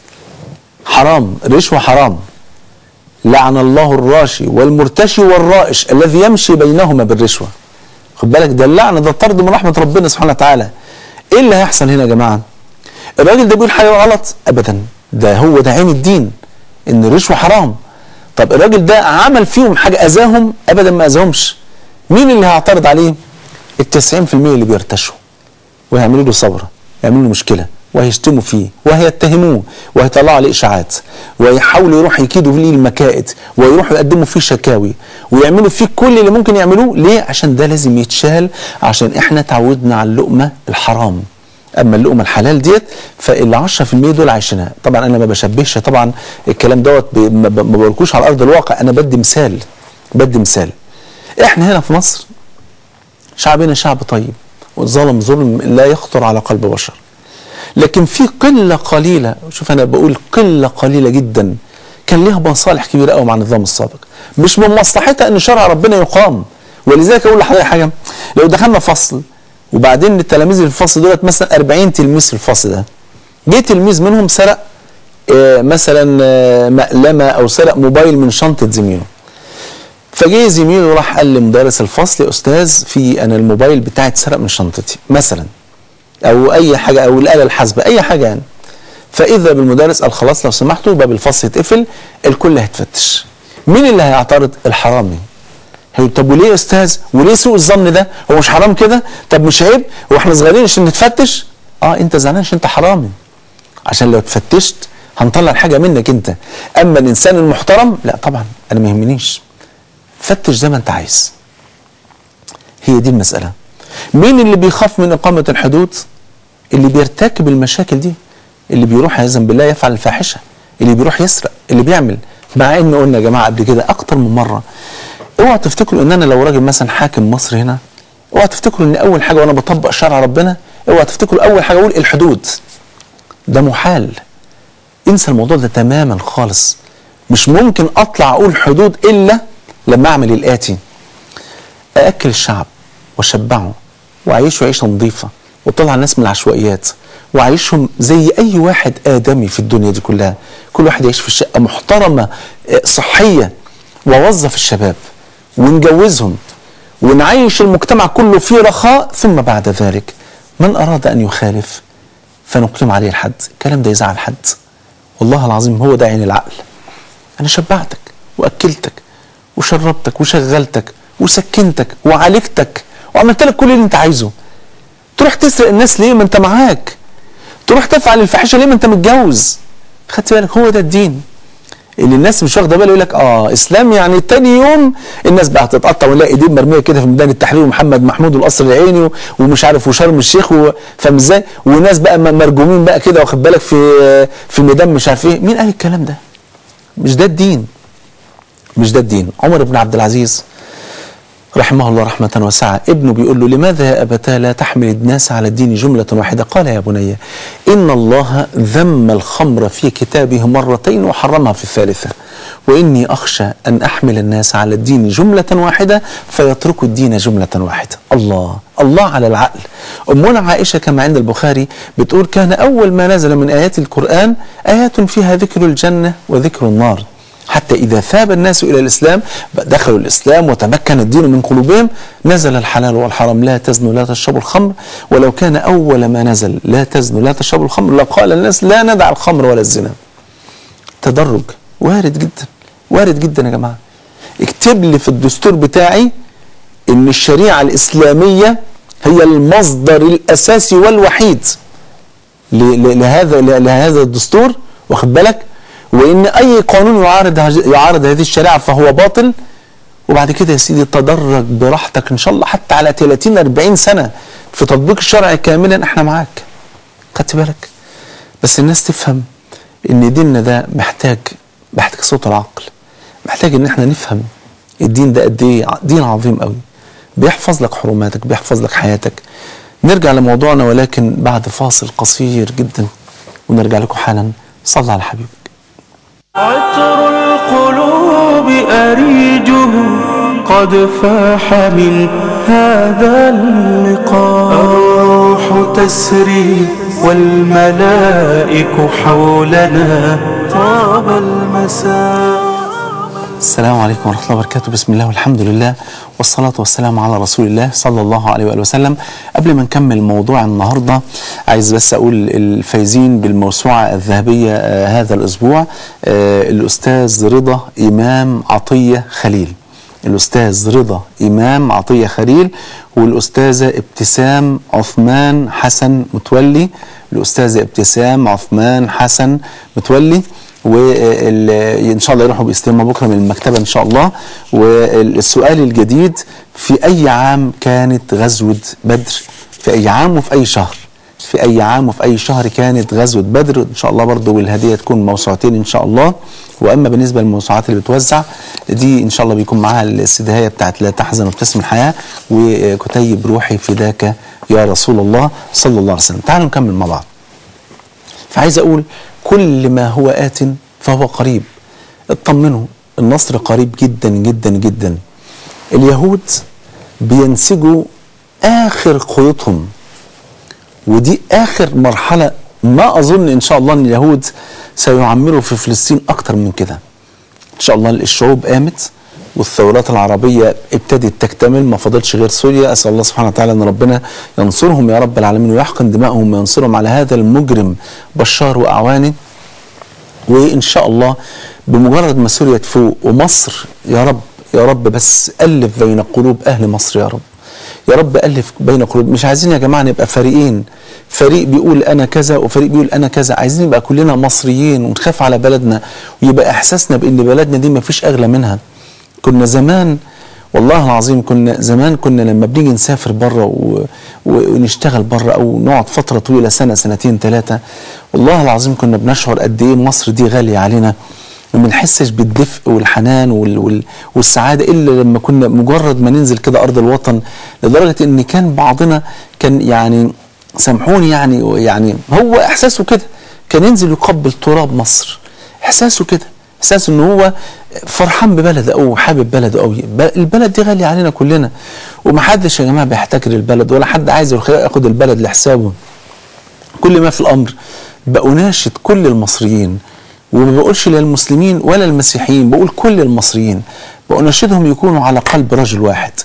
حرام رشوه حرام لعن الله الراشي والمرتشي والرائش الذي يمشي بينهما بالرشوه خد بالك ده اللعنه ده طرد من رحمه ربنا سبحانه وتعالى ايه اللي هيحصل هنا يا جماعه الراجل ده بيقول حاجه غلط ابدا ده هو ده عين الدين ان الرشوه حرام طب الراجل ده عمل فيهم حاجه اذاهم ابدا ما اذاهمش مين اللي هيعترض عليه ال 90% اللي بيرتشوا ويعملوا له ثوره يعملوا له مشكله وهيشتموا فيه وهيتهموه وهيطلعوا عليه اشاعات ويحاولوا يروحوا يكيدوا فيه المكائد ويروحوا يقدموا فيه شكاوي ويعملوا فيه كل اللي ممكن يعملوه ليه عشان ده لازم يتشال عشان احنا تعودنا على اللقمه الحرام اما اللقمه الحلال ديت فال 10% دول عايشينها طبعا انا ما بشبهش طبعا الكلام دوت ب- ما ب- ما بقولكوش على ارض الواقع انا بدي مثال بدي مثال احنا هنا في مصر شعبنا شعب طيب والظلم ظلم لا يخطر على قلب بشر لكن في قله قليله شوف انا بقول قله قليله جدا كان ليها مصالح كبيره قوي مع النظام السابق مش من مصلحتها ان شرع ربنا يقام ولذلك اقول لحضرتك حاجه لو دخلنا فصل وبعدين التلاميذ اللي في الفصل دولت مثلا 40 تلميذ في الفصل ده جه تلميذ منهم سرق آه، مثلا آه، مقلمه او سرق موبايل من شنطه زميله فجه زميله راح قال لمدرس الفصل يا استاذ في انا الموبايل بتاعي اتسرق من شنطتي مثلا او اي حاجه او الاله الحاسبه اي حاجه يعني فاذا بالمدرس قال خلاص لو سمحتوا باب الفصل يتقفل الكل هيتفتش مين اللي هيعترض الحرامي هيقول طب وليه يا استاذ وليه سوء الظن ده هو مش حرام كده طب مش عيب هو احنا صغيرين عشان نتفتش اه انت زعلان عشان انت حرامي عشان لو اتفتشت هنطلع الحاجه منك انت اما الانسان المحترم لا طبعا انا ما يهمنيش فتش زي ما انت عايز هي دي المساله مين اللي بيخاف من اقامه الحدود اللي بيرتكب المشاكل دي اللي بيروح يعزم بالله يفعل الفاحشه اللي بيروح يسرق اللي بيعمل مع ان قلنا يا جماعه قبل كده اكتر من مره اوعى تفتكروا ان انا لو راجل مثلا حاكم مصر هنا اوعى تفتكروا ان اول حاجه وانا بطبق شرع ربنا اوعى تفتكروا اول حاجه اقول الحدود ده محال انسى الموضوع ده تماما خالص مش ممكن اطلع اقول حدود الا لما اعمل الاتي ااكل الشعب واشبعه واعيشه عيشه نظيفه واطلع الناس من العشوائيات واعيشهم زي اي واحد ادمي في الدنيا دي كلها كل واحد يعيش في شقه محترمه آه، صحيه واوظف الشباب ونجوزهم ونعيش المجتمع كله في رخاء ثم بعد ذلك من أراد أن يخالف فنقيم عليه الحد الكلام ده يزعل حد والله العظيم هو ده عين العقل أنا شبعتك وأكلتك وشربتك وشغلتك وسكنتك وعالجتك وعملت لك كل اللي أنت عايزه تروح تسرق الناس ليه ما أنت معاك تروح تفعل الفاحشة ليه ما أنت متجوز خدت بالك هو ده الدين اللي الناس مش واخده بالها يقول لك اه اسلام يعني تاني يوم الناس بقى هتتقطع ونلاقي ايدين مرميه كده في ميدان التحرير ومحمد محمود والقصر العيني و- ومش عارف وشرم الشيخ و- فاهم ازاي وناس بقى م- مرجومين بقى كده واخد بالك في في ميدان مش عارف ايه مين قال الكلام ده مش ده الدين مش ده الدين عمر بن عبد العزيز رحمه الله رحمة واسعة ابنه بيقول له لماذا يا أبتاه لا تحمل الناس على الدين جملة واحدة قال يا بني إن الله ذم الخمر في كتابه مرتين وحرمها في الثالثة وإني أخشى أن أحمل الناس على الدين جملة واحدة فيتركوا الدين جملة واحدة الله الله على العقل أمنا عائشة كما عند البخاري بتقول كان أول ما نزل من آيات القرآن آيات فيها ذكر الجنة وذكر النار حتى إذا ثاب الناس إلى الإسلام دخلوا الإسلام وتمكن الدين من قلوبهم نزل الحلال والحرام لا تزنوا لا تشربوا الخمر ولو كان أول ما نزل لا تزنوا لا تشربوا الخمر لقال الناس لا ندع الخمر ولا الزنا تدرج وارد جدا وارد جدا يا جماعة اكتب لي في الدستور بتاعي ان الشريعة الإسلامية هي المصدر الأساسي والوحيد ل- ل- لهذا ل- لهذا الدستور واخد بالك وان اي قانون يعارض هج- يعارض هذه الشريعه فهو باطل وبعد كده يا سيدي تدرج براحتك ان شاء الله حتى على 30 40 سنه في تطبيق الشرع كاملا احنا معاك خدت بالك بس الناس تفهم ان ديننا ده محتاج محتاج صوت العقل محتاج ان احنا نفهم الدين ده قد ايه ع- دين عظيم قوي بيحفظ لك حرماتك بيحفظ لك حياتك نرجع لموضوعنا ولكن بعد فاصل قصير جدا ونرجع لكم حالا صلى على حبيبك عطر القلوب أريجه قد فاح من هذا اللقاء الروح تسري والملائك حولنا طاب المساء السلام عليكم ورحمة الله وبركاته بسم الله والحمد لله والصلاة والسلام على رسول الله صلى الله عليه وآله وسلم قبل ما نكمل موضوع النهاردة عايز بس أقول الفايزين بالموسوعة الذهبية آه هذا الأسبوع آه الأستاذ رضا إمام عطية خليل الأستاذ رضا إمام عطية خليل والأستاذة ابتسام عثمان حسن متولي الأستاذة ابتسام عثمان حسن متولي وان شاء الله يروحوا بيستلموا بكره من المكتبه ان شاء الله والسؤال الجديد في اي عام كانت غزوه بدر في اي عام وفي اي شهر في اي عام وفي اي شهر كانت غزوه بدر ان شاء الله برضه والهديه تكون موسوعتين ان شاء الله واما بالنسبه للموسوعات اللي بتوزع دي ان شاء الله بيكون معاها السدايه بتاعت لا تحزن وابتسم الحياه وكتيب روحي فداك يا رسول الله صلى الله عليه وسلم تعالوا نكمل مع بعض فعايز اقول كل ما هو آت فهو قريب اطمنوا النصر قريب جدا جدا جدا اليهود بينسجوا آخر قيودهم ودي آخر مرحلة ما أظن إن شاء الله أن اليهود سيعمروا في فلسطين أكتر من كده إن شاء الله الشعوب قامت والثورات العربية ابتدت تكتمل ما فاضلش غير سوريا أسأل الله سبحانه وتعالى أن ربنا ينصرهم يا رب العالمين ويحقن دمائهم وينصرهم على هذا المجرم بشار وأعوانه وإن شاء الله بمجرد ما سوريا تفوق ومصر يا رب يا رب بس ألف بين قلوب أهل مصر يا رب يا رب ألف بين قلوب مش عايزين يا جماعة نبقى فريقين فريق بيقول أنا كذا وفريق بيقول أنا كذا عايزين نبقى كلنا مصريين ونخاف على بلدنا ويبقى إحساسنا بأن بلدنا دي مفيش أغلى منها كنا زمان والله العظيم كنا زمان كنا لما بنيجي نسافر بره و... ونشتغل بره او نقعد فتره طويله سنه سنتين ثلاثه والله العظيم كنا بنشعر قد ايه مصر دي غاليه علينا وما نحسش بالدفء والحنان وال... وال... والسعاده الا لما كنا مجرد ما ننزل كده ارض الوطن لدرجه ان كان بعضنا كان يعني سامحوني يعني يعني هو احساسه كده كان ينزل يقبل تراب مصر احساسه كده احساس ان هو فرحان ببلده او حابب بلده قوي البلد دي غاليه علينا كلنا ومحدش يا جماعه بيحتكر البلد ولا حد عايز ياخد البلد لحسابه كل ما في الامر بأناشد كل المصريين وما بقولش للمسلمين ولا المسيحيين بقول كل المصريين بأناشدهم يكونوا على قلب رجل واحد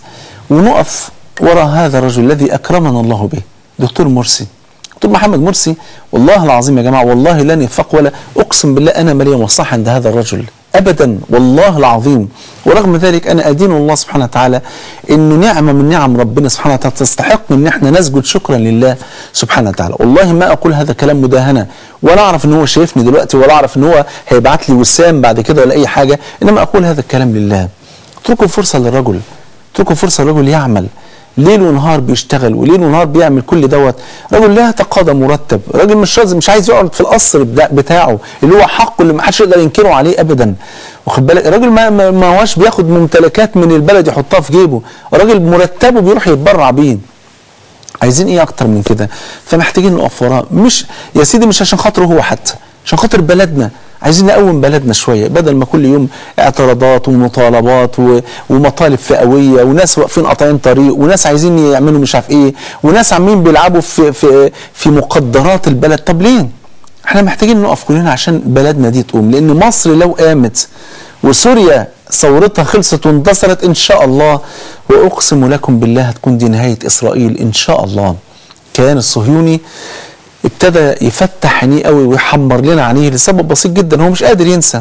ونقف وراء هذا الرجل الذي اكرمنا الله به دكتور مرسي دكتور محمد مرسي والله العظيم يا جماعه والله لن يفق ولا اقسم بالله انا ما لي مصلحه عند هذا الرجل ابدا والله العظيم ورغم ذلك انا ادين الله سبحانه وتعالى انه نعمه من نعم ربنا سبحانه وتعالى تستحق ان احنا نسجد شكرا لله سبحانه وتعالى والله ما اقول هذا كلام مداهنه ولا اعرف ان هو شايفني دلوقتي ولا اعرف ان هو هيبعت لي وسام بعد كده ولا اي حاجه انما اقول هذا الكلام لله اتركوا فرصه للرجل اتركوا فرصه للرجل يعمل ليل ونهار بيشتغل وليل ونهار بيعمل كل دوت رجل لا يتقاضى مرتب راجل مش لازم مش عايز يقعد في القصر بدا- بتاعه اللي هو حقه اللي ما حدش يقدر ينكره عليه ابدا واخد بالك الراجل ما ما ما هوش بياخد ممتلكات من البلد يحطها في جيبه راجل مرتبه بيروح يتبرع بيه عايزين ايه اكتر من كده فمحتاجين نقف وراه مش يا سيدي مش عشان خاطره هو حتى عشان خاطر بلدنا عايزين نقوم بلدنا شويه بدل ما كل يوم اعتراضات ومطالبات و... ومطالب فئويه وناس واقفين قاطعين طريق وناس عايزين يعملوا مش عارف ايه وناس عاملين بيلعبوا في في في مقدرات البلد طب ليه؟ احنا محتاجين نقف كلنا عشان بلدنا دي تقوم لان مصر لو قامت وسوريا ثورتها خلصت واندثرت ان شاء الله واقسم لكم بالله هتكون دي نهايه اسرائيل ان شاء الله كيان الصهيوني ابتدى يفتح عينيه قوي ويحمر لنا عينيه لسبب بسيط جدا هو مش قادر ينسى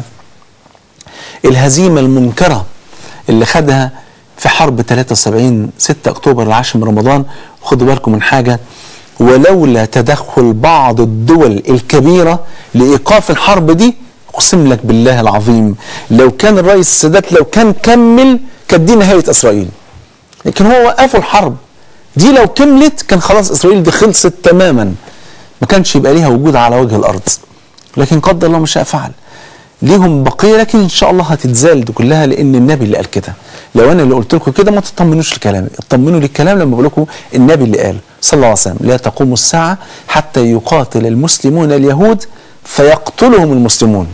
الهزيمه المنكره اللي خدها في حرب 73 6 اكتوبر العاشر من رمضان خدوا بالكم من حاجه ولولا تدخل بعض الدول الكبيره لايقاف الحرب دي اقسم لك بالله العظيم لو كان الرئيس السادات لو كان كمل كانت دي نهايه اسرائيل لكن هو وقفوا الحرب دي لو كملت كان خلاص اسرائيل دي خلصت تماما ما كانش يبقى ليها وجود على وجه الارض لكن قدر الله ما شاء فعل ليهم بقيه لكن ان شاء الله هتتزال دي كلها لان النبي اللي قال كده لو انا اللي قلت لكم كده ما تطمنوش لكلامي اطمنوا للكلام لما بقول لكم النبي اللي قال صلى الله عليه وسلم لا تقوم الساعه حتى يقاتل المسلمون اليهود فيقتلهم المسلمون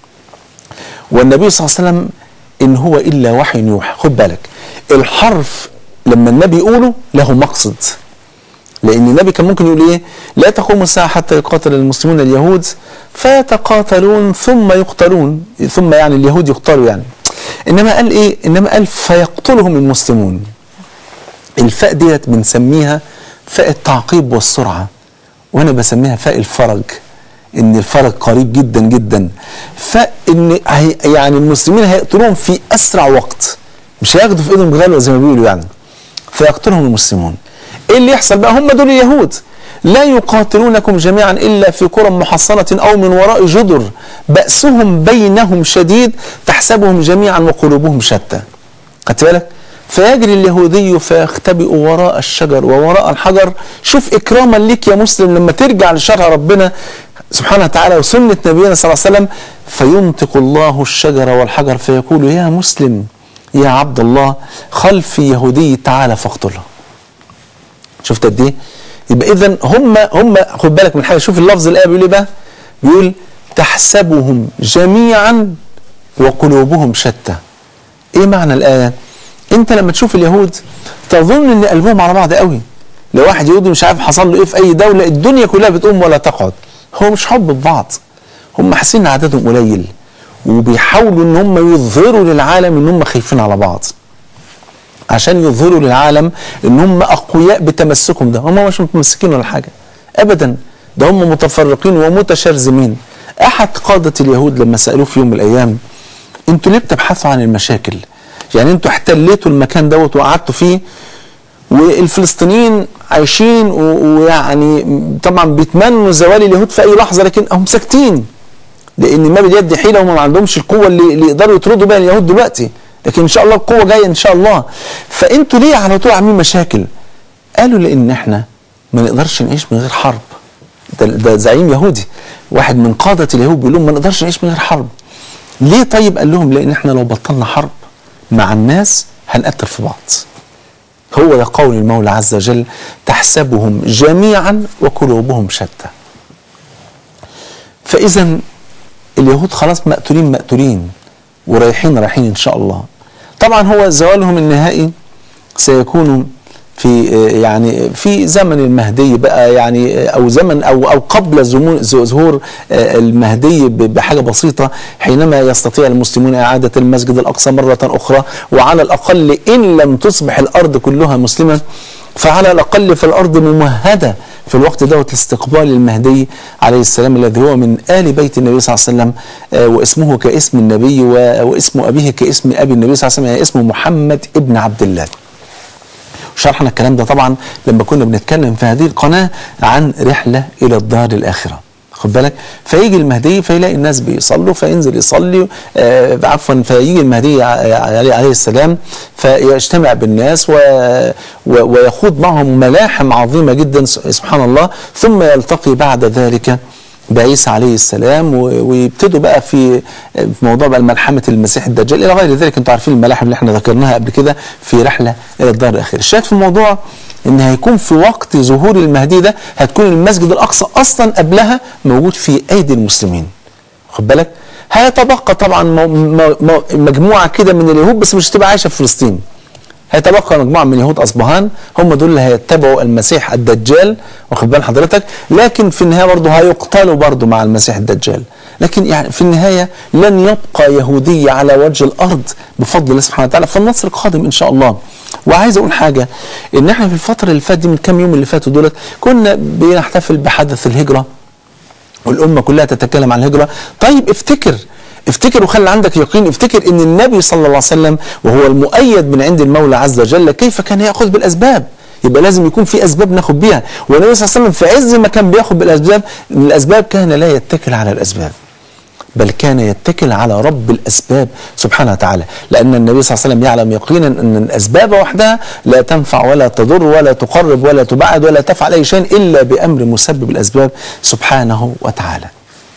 والنبي صلى الله عليه وسلم ان هو الا وحي يوحى خد بالك الحرف لما النبي يقوله له مقصد لان النبي كان ممكن يقول ايه لا تقوم الساعه حتى يقاتل المسلمون اليهود فيتقاتلون ثم يقتلون ثم يعني اليهود يقتلوا يعني انما قال ايه انما قال فيقتلهم المسلمون الفاء ديت بنسميها فاء التعقيب والسرعه وانا بسميها فاء الفرج ان الفرج قريب جدا جدا فان هي- يعني المسلمين هيقتلوهم في اسرع وقت مش هياخدوا في ايدهم غلوه زي ما بيقولوا يعني فيقتلهم المسلمون ايه اللي يحصل بقى هم دول اليهود لا يقاتلونكم جميعا الا في قرى محصنه او من وراء جدر باسهم بينهم شديد تحسبهم جميعا وقلوبهم شتى خدت بالك فيجري اليهودي فيختبئ وراء الشجر ووراء الحجر شوف اكراما ليك يا مسلم لما ترجع لشرع ربنا سبحانه وتعالى وسنه نبينا صلى الله عليه وسلم فينطق الله الشجر والحجر فيقول يا مسلم يا عبد الله خلفي يهودي تعالى فاقتله شفت قد ايه؟ يبقى اذا هم هم خد بالك من حاجه شوف اللفظ الايه بيقول ايه بقى؟ بيقول تحسبهم جميعا وقلوبهم شتى. ايه معنى الايه؟ انت لما تشوف اليهود تظن ان قلبهم على بعض قوي. لو واحد يهودي مش عارف حصل له ايه في اي دوله الدنيا كلها بتقوم ولا تقعد. هو مش حب في بعض. هم حاسين ان عددهم قليل وبيحاولوا ان هم يظهروا للعالم ان هم خايفين على بعض. عشان يظهروا للعالم ان هم اقوياء بتمسكهم ده هم مش متمسكين ولا حاجه ابدا ده هم متفرقين ومتشرذمين احد قاده اليهود لما سالوه في يوم من الايام انتوا ليه بتبحثوا عن المشاكل يعني انتوا احتليتوا المكان دوت وقعدتوا فيه والفلسطينيين عايشين و- ويعني طبعا بيتمنوا زوال اليهود في اي لحظه لكن هم ساكتين لان ما باليد حيله هم ما عندهمش القوه اللي, اللي يقدروا يطردوا بيها اليهود دلوقتي لكن ان شاء الله القوه جايه ان شاء الله فانتوا ليه على طول عاملين مشاكل قالوا لان احنا ما نقدرش نعيش من غير حرب ده, ده زعيم يهودي واحد من قاده اليهود بيقول لهم ما نقدرش نعيش من غير حرب ليه طيب قال لهم لان احنا لو بطلنا حرب مع الناس هنقتل في بعض هو ده قول المولى عز وجل تحسبهم جميعا وقلوبهم شتى فاذا اليهود خلاص مقتولين مقتولين ورايحين رايحين ان شاء الله طبعا هو زوالهم النهائي سيكون في يعني في زمن المهدي بقى يعني او زمن او او قبل زمو- ظهور المهدي ب- بحاجه بسيطه حينما يستطيع المسلمون اعاده المسجد الاقصى مره اخرى وعلى الاقل ان لم تصبح الارض كلها مسلمه فعلى الاقل في الارض ممهده في الوقت دوت لاستقبال المهدي عليه السلام الذي هو من ال بيت النبي صلى الله عليه وسلم آه، واسمه كاسم النبي و- واسم ابيه كاسم ابي النبي صلى الله عليه وسلم يعني اسمه محمد ابن عبد الله. شرحنا الكلام ده طبعا لما كنا بنتكلم في هذه القناة عن رحلة إلى الدار الآخرة خد بالك فيجي المهدي فيلاقي الناس بيصلوا فينزل يصلي آه عفوا فيجي المهدي ع- عليه, عليه السلام فيجتمع بالناس و و ويخوض معهم ملاحم عظيمة جدا س- سبحان الله ثم يلتقي بعد ذلك بعيسى عليه السلام و- ويبتدوا بقى في في موضوع بقى ملحمه المسيح الدجال الى غير ذلك انتوا عارفين الملاحم اللي احنا ذكرناها قبل كده في رحله الى الدار الاخيره الشاهد في الموضوع ان هيكون في وقت ظهور المهدي ده هتكون المسجد الاقصى اصلا قبلها موجود في ايدي المسلمين خد بالك هيتبقى طبعا مو- مو- مو- مجموعه كده من اليهود بس مش هتبقى عايشه في فلسطين هيتبقى مجموعه من يهود اصبهان هم دول اللي هيتبعوا المسيح الدجال واخد بال حضرتك لكن في النهايه برضه هيقتلوا برضه مع المسيح الدجال لكن يعني في النهايه لن يبقى يهوديه على وجه الارض بفضل الله سبحانه وتعالى فالنصر قادم ان شاء الله وعايز اقول حاجه ان احنا في الفتره اللي فاتت دي من كام يوم اللي فاتوا دولت كنا بنحتفل بحدث الهجره والأمة كلها تتكلم عن الهجرة طيب افتكر افتكر وخلي عندك يقين افتكر ان النبي صلى الله عليه وسلم وهو المؤيد من عند المولى عز وجل كيف كان ياخذ بالاسباب يبقى لازم يكون في اسباب ناخد بيها والنبي صلى الله عليه وسلم في عز ما كان بياخد بالاسباب الاسباب كان لا يتكل على الاسباب بل كان يتكل على رب الاسباب سبحانه وتعالى لان النبي صلى الله عليه وسلم يعلم يقينا ان الاسباب وحدها لا تنفع ولا تضر ولا تقرب ولا تبعد ولا تفعل اي شيء الا بامر مسبب الاسباب سبحانه وتعالى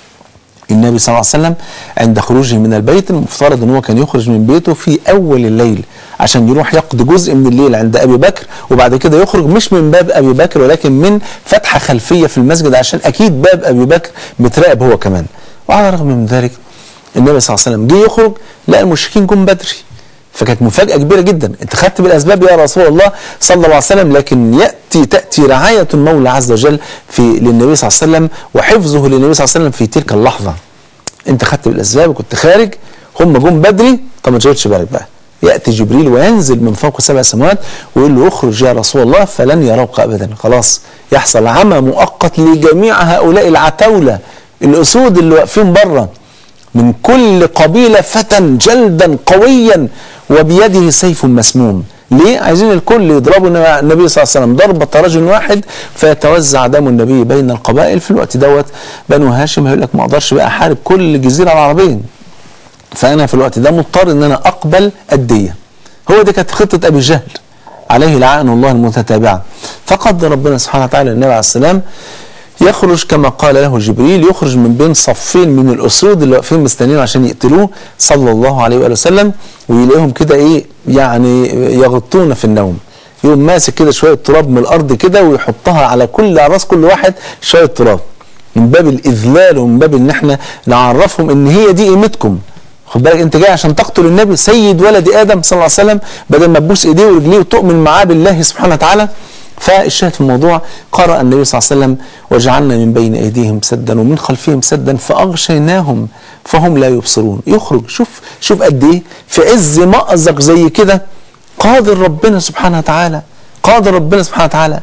النبي صلى الله عليه وسلم عند خروجه من البيت المفترض ان هو كان يخرج من بيته في اول الليل عشان يروح يقضي جزء من الليل عند ابي بكر وبعد كده يخرج مش من باب ابي بكر ولكن من فتحه خلفيه في المسجد عشان اكيد باب ابي بكر متراقب هو كمان وعلى الرغم من ذلك النبي صلى الله عليه وسلم جه يخرج لقى المشركين جم بدري فكانت مفاجأة كبيرة جدا انت خدت بالأسباب يا رسول الله صلى الله عليه وسلم لكن يأتي تأتي رعاية المولى عز وجل في للنبي صلى الله عليه وسلم وحفظه للنبي صلى الله عليه وسلم في تلك اللحظة انت خدت بالأسباب وكنت خارج هم جم بدري طب ما تشغلش بالك بقى يأتي جبريل وينزل من فوق سبع سماوات ويقول له اخرج يا رسول الله فلن يروك أبدا خلاص يحصل عمى مؤقت لجميع هؤلاء العتاولة الأسود اللي واقفين بره من كل قبيلة فتى جلدا قويا وبيده سيف مسموم ليه؟ عايزين الكل يضربوا النبي صلى الله عليه وسلم ضربة رجل واحد فيتوزع دم النبي بين القبائل في الوقت دوت بنو هاشم هيقول لك ما اقدرش بقى احارب كل الجزيرة العربية فانا في الوقت ده مضطر ان انا اقبل الدية هو دي كانت خطة ابي جهل عليه لعائن الله المتتابعة فقدر ربنا سبحانه وتعالى النبي عليه السلام يخرج كما قال له جبريل يخرج من بين صفين من الاسود اللي واقفين مستنيين عشان يقتلوه صلى الله عليه واله وسلم ويلاقيهم كده ايه يعني يغطون في النوم يقوم ماسك كده شويه تراب من الارض كده ويحطها على كل على راس كل واحد شويه تراب من باب الاذلال ومن باب ان احنا نعرفهم ان هي دي قيمتكم خد بالك انت جاي عشان تقتل النبي سيد ولد ادم صلى الله عليه وسلم بدل ما تبوس ايديه ورجليه وتؤمن معاه بالله سبحانه وتعالى فالشاهد في الموضوع قرأ النبي صلى الله عليه وسلم وجعلنا من بين أيديهم سدا ومن خلفهم سدا فأغشيناهم فهم لا يبصرون يخرج شوف شوف قد إيه في عز مأزق زي كده قادر ربنا سبحانه وتعالى قادر ربنا سبحانه وتعالى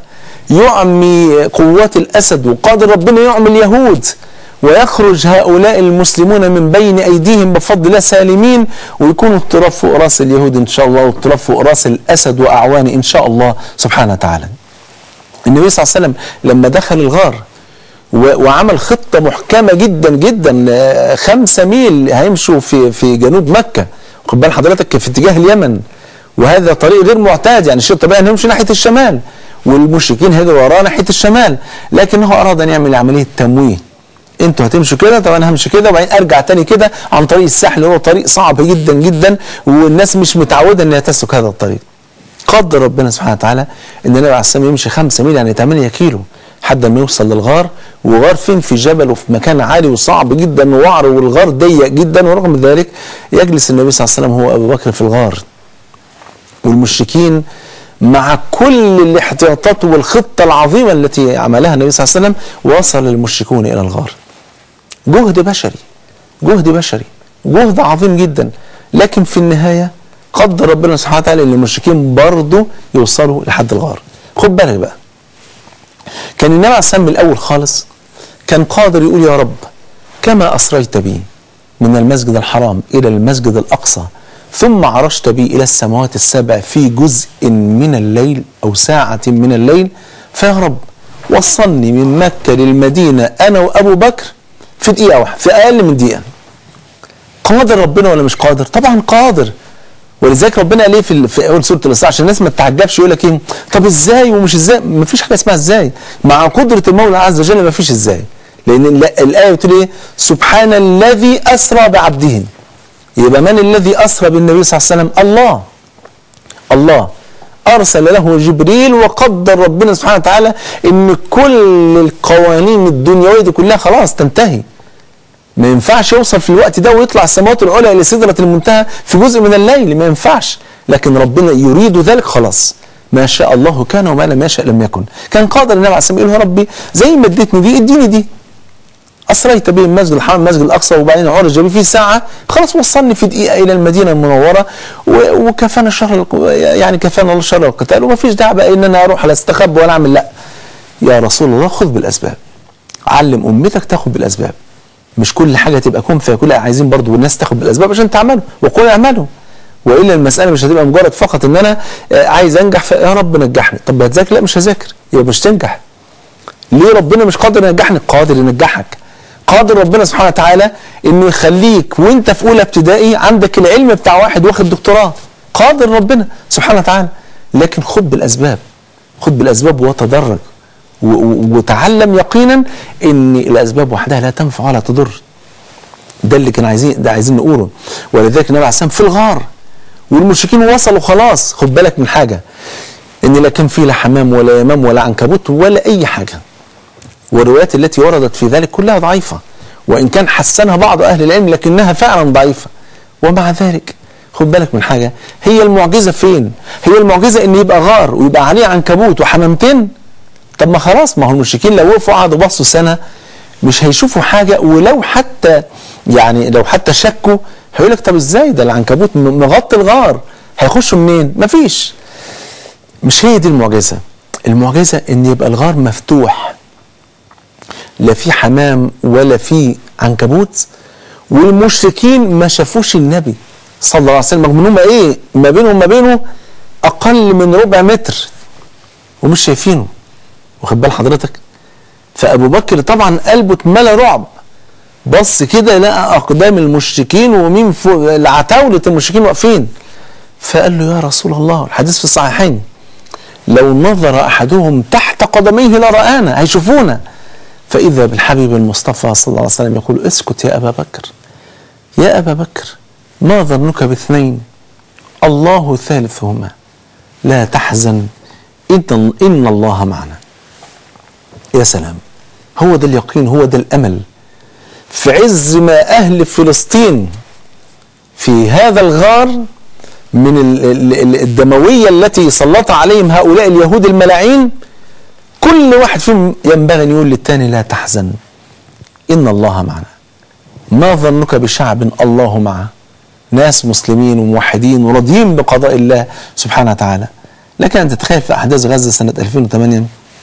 يعمي قوات الأسد وقادر ربنا يعمي اليهود ويخرج هؤلاء المسلمون من بين ايديهم بفضل الله سالمين ويكونوا التراب فوق راس اليهود ان شاء الله والتراب فوق راس الاسد واعوانه ان شاء الله سبحانه وتعالى. النبي صلى الله عليه وسلم لما دخل الغار وعمل خطة محكمة جدا جدا خمسة ميل هيمشوا في في جنوب مكة خد بال حضرتك في اتجاه اليمن وهذا طريق غير معتاد يعني الشيء الطبيعي انه يمشي ناحية الشمال والمشركين هجروا وراه ناحية الشمال لكنه أراد أن يعمل عملية تمويه انتوا هتمشوا كده طب انا همشي كده وبعدين ارجع تاني كده عن طريق الساحل اللي هو طريق صعب جدا جدا والناس مش متعوده انها تسلك هذا الطريق. قدر ربنا سبحانه وتعالى ان النبي عليه السلام يمشي 5 ميل يعني 8 كيلو لحد ما يوصل للغار وغار فين في جبل وفي مكان عالي وصعب جدا ووعر والغار ضيق جدا ورغم ذلك يجلس النبي صلى الله عليه وسلم هو ابو بكر في الغار والمشركين مع كل الاحتياطات والخطة العظيمة التي عملها النبي صلى الله عليه وسلم وصل المشركون إلى الغار جهد بشري جهد بشري جهد عظيم جدا لكن في النهاية قدر ربنا سبحانه وتعالى ان المشركين برضه يوصلوا لحد الغار خد بالك بقى كان النبي عليه السلام من الاول خالص كان قادر يقول يا رب كما اسريت بي من المسجد الحرام الى المسجد الاقصى ثم عرجت بي الى السماوات السبع في جزء من الليل او ساعه من الليل فيا رب وصلني من مكه للمدينه انا وابو بكر في دقيقه واحده في اقل من دقيقه قادر ربنا ولا مش قادر؟ طبعا قادر ولذلك ربنا قال ايه في, ال- في اول سوره الاسراء عشان الناس ما تتعجبش يقول لك ايه طب ازاي ومش ازاي ما فيش حاجه اسمها ازاي مع قدره المولى عز وجل ما فيش ازاي لان ال- الايه بتقول ايه سبحان الذي اسرى بعبده يبقى من الذي اسرى بالنبي صلى الله عليه وسلم الله الله ارسل له جبريل وقدر ربنا سبحانه وتعالى ان كل القوانين الدنيويه دي كلها خلاص تنتهي ما ينفعش يوصل في الوقت ده ويطلع السماوات العلى الى سدره المنتهى في جزء من الليل ما ينفعش لكن ربنا يريد ذلك خلاص ما شاء الله كان وما لم يشاء لم يكن كان قادر النبي عليه الصلاه والسلام يقول يا ربي زي ما اديتني دي اديني دي اسريت به المسجد الحرام المسجد الاقصى وبعدين عرج بي في ساعه خلاص وصلني في دقيقه الى المدينه المنوره و- وكفانا شر الق- يعني كفانا الله شر القتال وما فيش داعي بقى ان انا اروح لا استخبى ولا اعمل لا يا رسول الله خذ بالاسباب علم امتك تاخذ بالاسباب مش كل حاجه تبقى كون فيكون لا عايزين برضو الناس تاخد بالاسباب عشان تعملوا وقل اعملوا والا المساله مش هتبقى مجرد فقط ان انا آه، عايز انجح فيا رب نجحني طب هتذاكر لا مش هذاكر يبقى مش تنجح ليه ربنا مش قادر ينجحني قادر ينجحك قادر ربنا سبحانه وتعالى انه يخليك وانت في اولى ابتدائي عندك العلم بتاع واحد واخد دكتوراه قادر ربنا سبحانه وتعالى لكن خد بالاسباب خد بالاسباب وتدرج و- و- وتعلم يقينا ان الاسباب وحدها لا تنفع ولا تضر ده اللي كان عايزين ده عايزين نقوله ولذلك النبي عليه السلام في الغار والمشركين وصلوا خلاص خد بالك من حاجه ان لا كان فيه لا حمام ولا يمام ولا عنكبوت ولا اي حاجه والروايات التي وردت في ذلك كلها ضعيفه وان كان حسنها بعض اهل العلم لكنها فعلا ضعيفه ومع ذلك خد بالك من حاجه هي المعجزه فين؟ هي المعجزه ان يبقى غار ويبقى عليه عنكبوت وحمامتين طب ما خلاص ما هو المشركين لو وقفوا قعدوا بصوا سنه مش هيشوفوا حاجه ولو حتى يعني لو حتى شكوا هيقول لك طب ازاي ده العنكبوت م- مغطي الغار هيخشوا منين؟ مفيش مش هي دي المعجزه المعجزه ان يبقى الغار مفتوح لا في حمام ولا في عنكبوت والمشركين ما شافوش النبي صلى الله عليه وسلم رغم ان هم ايه ما بينهم ما بينه اقل من ربع متر ومش شايفينه واخد بال حضرتك فابو بكر طبعا قلبه اتملى رعب بص كده لقى اقدام المشركين ومين فوق العتاوله المشركين واقفين فقال له يا رسول الله الحديث في الصحيحين لو نظر احدهم تحت قدميه لرآنا هيشوفونا فاذا بالحبيب المصطفى صلى الله عليه وسلم يقول اسكت يا ابا بكر يا ابا بكر ما ظنك باثنين الله ثالثهما لا تحزن ان ان الله معنا يا سلام هو ده اليقين هو ده الامل في عز ما اهل فلسطين في هذا الغار من ال- ال- ال- الدمويه التي سلط عليهم هؤلاء اليهود الملاعين كل واحد فيهم ينبغي ان يقول للتاني لا تحزن ان الله معنا ما ظنك بشعب الله معه ناس مسلمين وموحدين وراضيين بقضاء الله سبحانه وتعالى لكن انت تتخيل في احداث غزه سنه 2008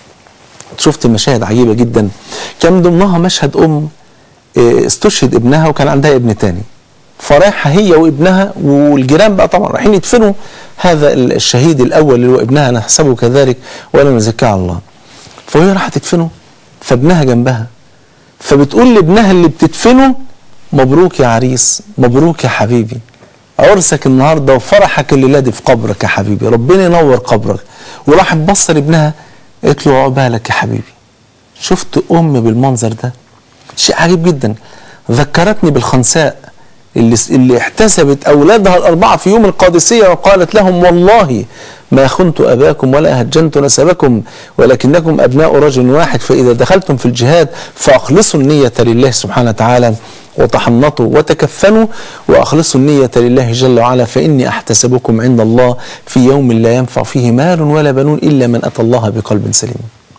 شفت مشاهد عجيبه جدا كان من ضمنها مشهد ام إيه، استشهد ابنها وكان عندها ابن تاني فرايحه هي وابنها والجيران بقى طبعا رايحين يدفنوا هذا الشهيد الاول اللي هو ابنها نحسبه كذلك ولا نزكيه على الله فهي راحت تدفنه فابنها جنبها فبتقول لابنها اللي بتدفنه مبروك يا عريس مبروك يا حبيبي عرسك النهارده وفرحك الليله دي في قبرك يا حبيبي ربنا ينور قبرك وراحت بص لابنها قالت له عقبالك يا حبيبي شفت ام بالمنظر ده شيء عجيب جدا ذكرتني بالخنساء اللي اللي احتسبت اولادها الاربعه في يوم القادسيه وقالت لهم والله ما خنت اباكم ولا هجنت نسبكم ولكنكم ابناء رجل واحد فاذا دخلتم في الجهاد فاخلصوا النيه لله سبحانه وتعالى وتحنطوا وتكفنوا واخلصوا النيه لله جل وعلا فاني احتسبكم عند الله في يوم لا ينفع فيه مال ولا بنون الا من اتى الله بقلب سليم.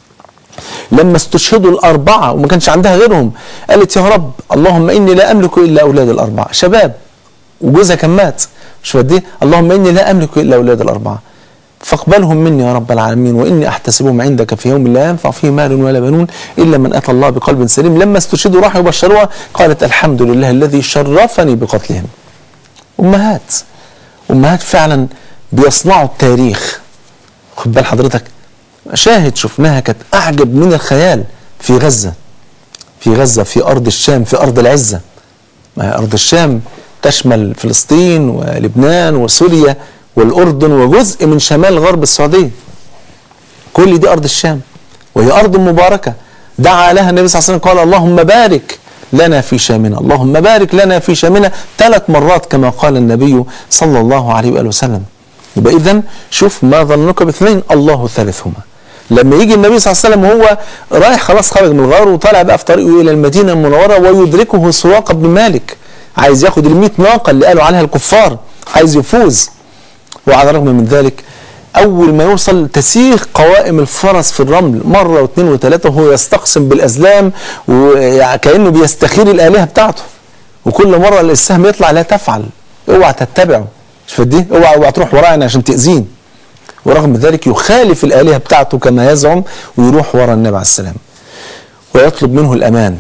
لما استشهدوا الاربعه وما كانش عندها غيرهم قالت يا رب اللهم اني لا املك الا اولاد الاربعه شباب وجوزها كان مات مش فدي اللهم اني لا املك الا اولاد الاربعه فاقبلهم مني يا رب العالمين واني احتسبهم عندك في يوم لا ينفع فيه مال ولا بنون الا من اتى الله بقلب سليم لما استشهدوا راحوا يبشروها قالت الحمد لله الذي شرفني بقتلهم امهات امهات فعلا بيصنعوا التاريخ خد بال حضرتك مشاهد شفناها كانت اعجب من الخيال في غزه في غزه في ارض الشام في ارض العزه ما هي ارض الشام تشمل فلسطين ولبنان وسوريا والاردن وجزء من شمال غرب السعوديه كل دي ارض الشام وهي ارض مباركه دعا لها النبي صلى الله عليه وسلم قال اللهم بارك لنا في شامنا اللهم بارك لنا في شامنا ثلاث مرات كما قال النبي صلى الله عليه واله وسلم يبقى اذا شوف ما ظنك باثنين الله ثالثهما لما يجي النبي صلى الله عليه وسلم وهو رايح خلاص خرج من الغار وطالع بقى في طريقه الى المدينه المنوره ويدركه سراقه بن مالك عايز ياخد ال 100 ناقه اللي قالوا عليها الكفار عايز يفوز وعلى الرغم من ذلك اول ما يوصل تسيخ قوائم الفرس في الرمل مره واثنين وثلاثه وهو يستقسم بالازلام وكانه بيستخير الالهه بتاعته وكل مره السهم يطلع لا تفعل اوعى تتبعه مش فدي اوعى اوعى تروح ورايا عشان تاذيني ورغم ذلك يخالف الالهه بتاعته كما يزعم ويروح ورا النبي عليه السلام ويطلب منه الامان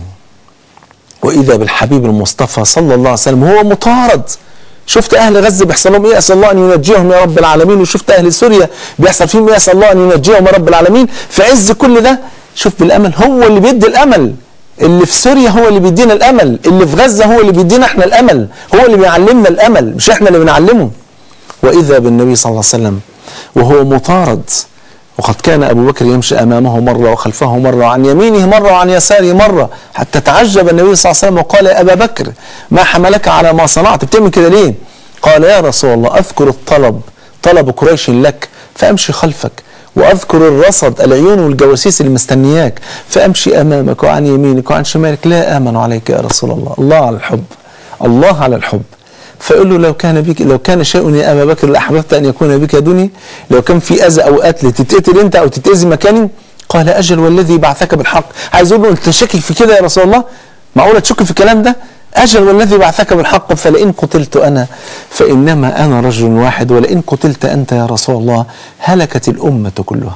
واذا بالحبيب المصطفى صلى الله عليه وسلم هو مطارد شفت اهل غزه بيحصل لهم ايه اسال الله ان ينجيهم يا رب العالمين وشفت اهل سوريا بيحصل فيهم ايه اسال الله ان ينجيهم يا رب العالمين في عز كل ده شوف بالامل هو اللي بيدي الامل اللي في سوريا هو اللي بيدينا الامل اللي في غزه هو اللي بيدينا احنا الامل هو اللي بيعلمنا الامل مش احنا اللي بنعلمه واذا بالنبي صلى الله عليه وسلم وهو مطارد وقد كان أبو بكر يمشي أمامه مرة وخلفه مرة وعن يمينه مرة وعن يساره مرة حتى تعجب النبي صلى الله عليه وسلم وقال يا أبا بكر ما حملك على ما صنعت بتعمل كده ليه قال يا رسول الله أذكر الطلب طلب قريش لك فأمشي خلفك وأذكر الرصد العيون والجواسيس اللي مستنياك فأمشي أمامك وعن يمينك وعن شمالك لا آمن عليك يا رسول الله الله على الحب الله على الحب فيقول له لو كان بك لو كان شيء يا ابا بكر لاحببت ان يكون بك دوني لو كان في اذى او قتل تتقتل انت او تتاذي مكاني قال اجل والذي بعثك بالحق عايز اقول له انت شاكك في كده يا رسول الله معقوله تشك في الكلام ده اجل والذي بعثك بالحق فلئن قتلت انا فانما انا رجل واحد ولئن قتلت انت يا رسول الله هلكت الامه كلها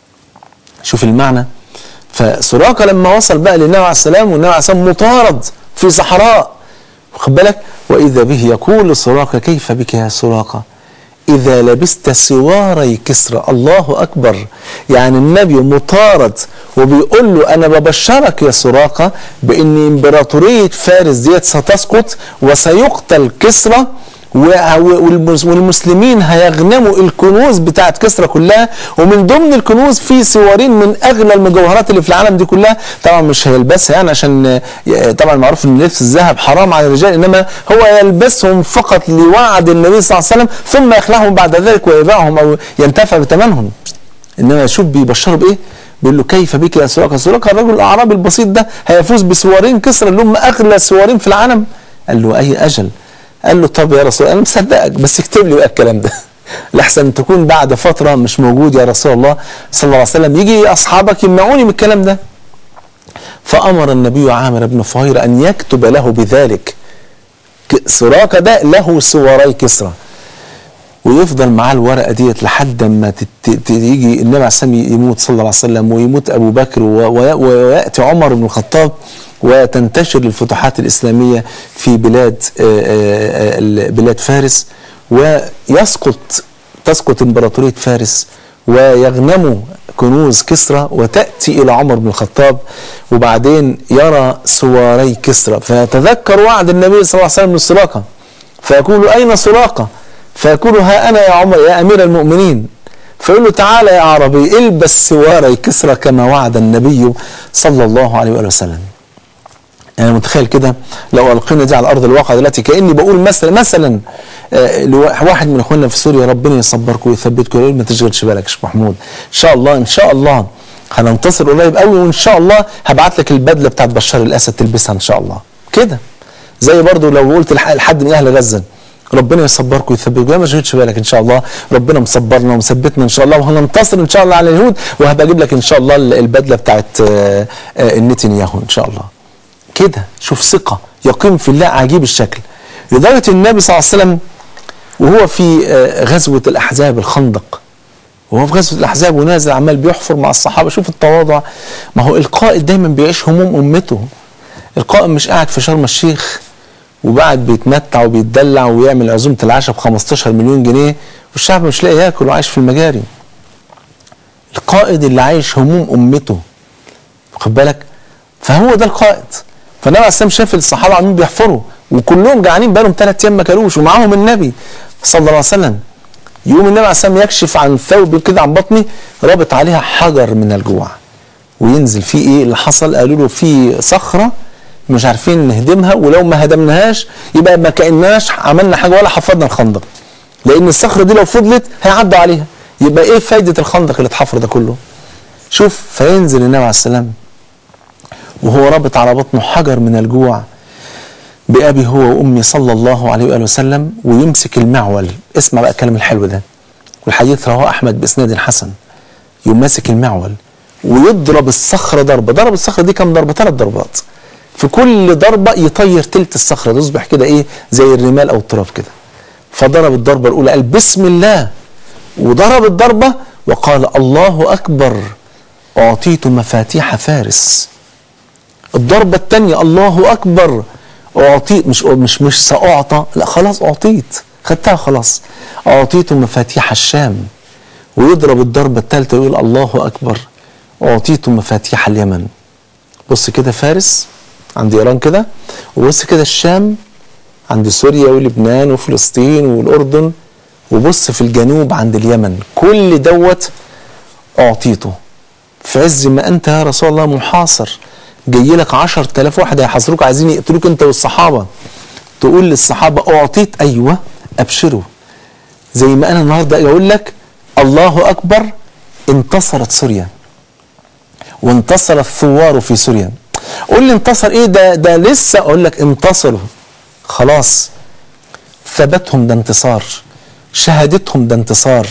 شوف المعنى فسراقه لما وصل بقى للنبي عليه السلام والنبي عليه السلام مطارد في صحراء واخد بالك واذا به يقول سراقه كيف بك يا سراقه اذا لبست سواري كسرى الله اكبر يعني النبي مطارد وبيقول له انا ببشرك يا سراقه بان امبراطوريه فارس ديت ستسقط وسيقتل كسرى والمسلمين هيغنموا الكنوز بتاعت كسرى كلها ومن ضمن الكنوز في سوارين من اغلى المجوهرات اللي في العالم دي كلها طبعا مش هيلبسها يعني عشان طبعا معروف ان لبس الذهب حرام على الرجال انما هو يلبسهم فقط لوعد النبي صلى الله عليه وسلم ثم يخلعهم بعد ذلك ويبيعهم او ينتفع بثمنهم انما شوف بيبشروا بايه بيقول له كيف بك يا سراقه سراقه الرجل الاعرابي البسيط ده هيفوز بسوارين كسرى اللي هم اغلى سوارين في العالم قال له اي اجل قال له طب يا رسول الله انا مصدقك بس اكتب لي بقى الكلام ده لحسن تكون بعد فتره مش موجود يا رسول الله صلى الله عليه وسلم يجي اصحابك يمنعوني من الكلام ده فامر النبي عامر بن فهير ان يكتب له بذلك سراقه ده له سواري كسرى ويفضل معاه الورقه ديت لحد ما تيجي النبي عليه السلام يموت صلى الله عليه وسلم ويموت ابو بكر وياتي عمر بن الخطاب وتنتشر الفتوحات الإسلامية في بلاد بلاد فارس ويسقط تسقط إمبراطورية فارس ويغنموا كنوز كسرى وتأتي إلى عمر بن الخطاب وبعدين يرى سواري كسرى فيتذكر وعد النبي صلى الله عليه وسلم للسراقة فيقول أين سراقة فيقول ها أنا يا عمر يا أمير المؤمنين فيقول له تعالى يا عربي البس سواري كسرى كما وعد النبي صلى الله عليه وسلم انا يعني متخيل كده لو القينا دي على ارض الواقع دلوقتي كاني بقول مثلا مثلا آه لواحد من اخواننا في سوريا ربنا يصبركم ويثبتكم يقول ما تشغلش بالك يا شيخ محمود ان شاء الله ان شاء الله هننتصر قريب قوي وان شاء الله هبعت لك البدله بتاعت بشار الاسد تلبسها ان شاء الله كده زي برضو لو قلت لح- لحد من اهل غزه ربنا يصبركم ويثبتكم ما تشغلش بالك ان شاء الله ربنا مصبرنا ومثبتنا ان شاء الله وهننتصر ان شاء الله على اليهود وهبقى اجيب لك ان شاء الله ال- البدله بتاعت آه، آه، نتنياهو ان شاء الله كده شوف ثقه يقين في الله عجيب الشكل لدرجه النبي صلى الله عليه وسلم وهو في آه، غزوه الاحزاب الخندق وهو في غزوه الاحزاب ونازل عمال بيحفر مع الصحابه شوف التواضع ما هو القائد دايما بيعيش هموم امته القائد مش قاعد في شرم الشيخ وقاعد بيتمتع وبيتدلع ويعمل عزومه العشاء ب 15 مليون جنيه والشعب مش لاقي ياكل وعايش في المجاري القائد اللي عايش هموم امته واخد بالك فهو ده القائد فالنبي عليه السلام شاف الصحابه عمالين بيحفروا وكلهم جعانين بقالهم ثلاث ايام ما كلوش ومعاهم النبي صلى الله عليه وسلم يقوم النبي عليه السلام يكشف عن ثوب كده عن بطني رابط عليها حجر من الجوع وينزل فيه ايه اللي حصل قالوا له في صخره مش عارفين نهدمها ولو ما هدمناهاش يبقى ما كانناش عملنا حاجه ولا حفرنا الخندق لان الصخره دي لو فضلت هيعدوا عليها يبقى ايه فايده الخندق اللي اتحفر ده كله شوف فينزل النبي عليه السلام وهو رابط على بطنه حجر من الجوع بأبي هو وأمي صلى الله عليه وآله وسلم ويمسك المعول اسمع بقى الكلام الحلو ده والحديث رواه أحمد بإسناد حسن يقوم ماسك المعول ويضرب الصخرة ضربة ضرب الصخرة دي كام ضربة ثلاث ضربات في كل ضربة يطير تلت الصخرة تصبح كده إيه زي الرمال أو التراب كده فضرب الضربة الأولى قال بسم الله وضرب الضربة وقال الله أكبر أعطيت مفاتيح فارس الضربة الثانية الله أكبر أعطيت مش مش مش سأعطى لا خلاص أعطيت خدتها خلاص أعطيت مفاتيح الشام ويضرب الضربة الثالثة ويقول الله أكبر أعطيت مفاتيح اليمن بص كده فارس عند إيران كده وبص كده الشام عند سوريا ولبنان وفلسطين والأردن وبص في الجنوب عند اليمن كل دوت أعطيته في عز ما أنت يا رسول الله محاصر جاي لك 10000 واحد هيحاصروك عايزين يقتلوك أنت والصحابة تقول للصحابة أعطيت أيوة أبشروا زي ما أنا النهاردة أجي أقول لك الله أكبر انتصرت سوريا وانتصر الثوار في سوريا قول لي انتصر ايه ده ده لسه اقول لك انتصروا خلاص ثبتهم ده انتصار شهادتهم ده انتصار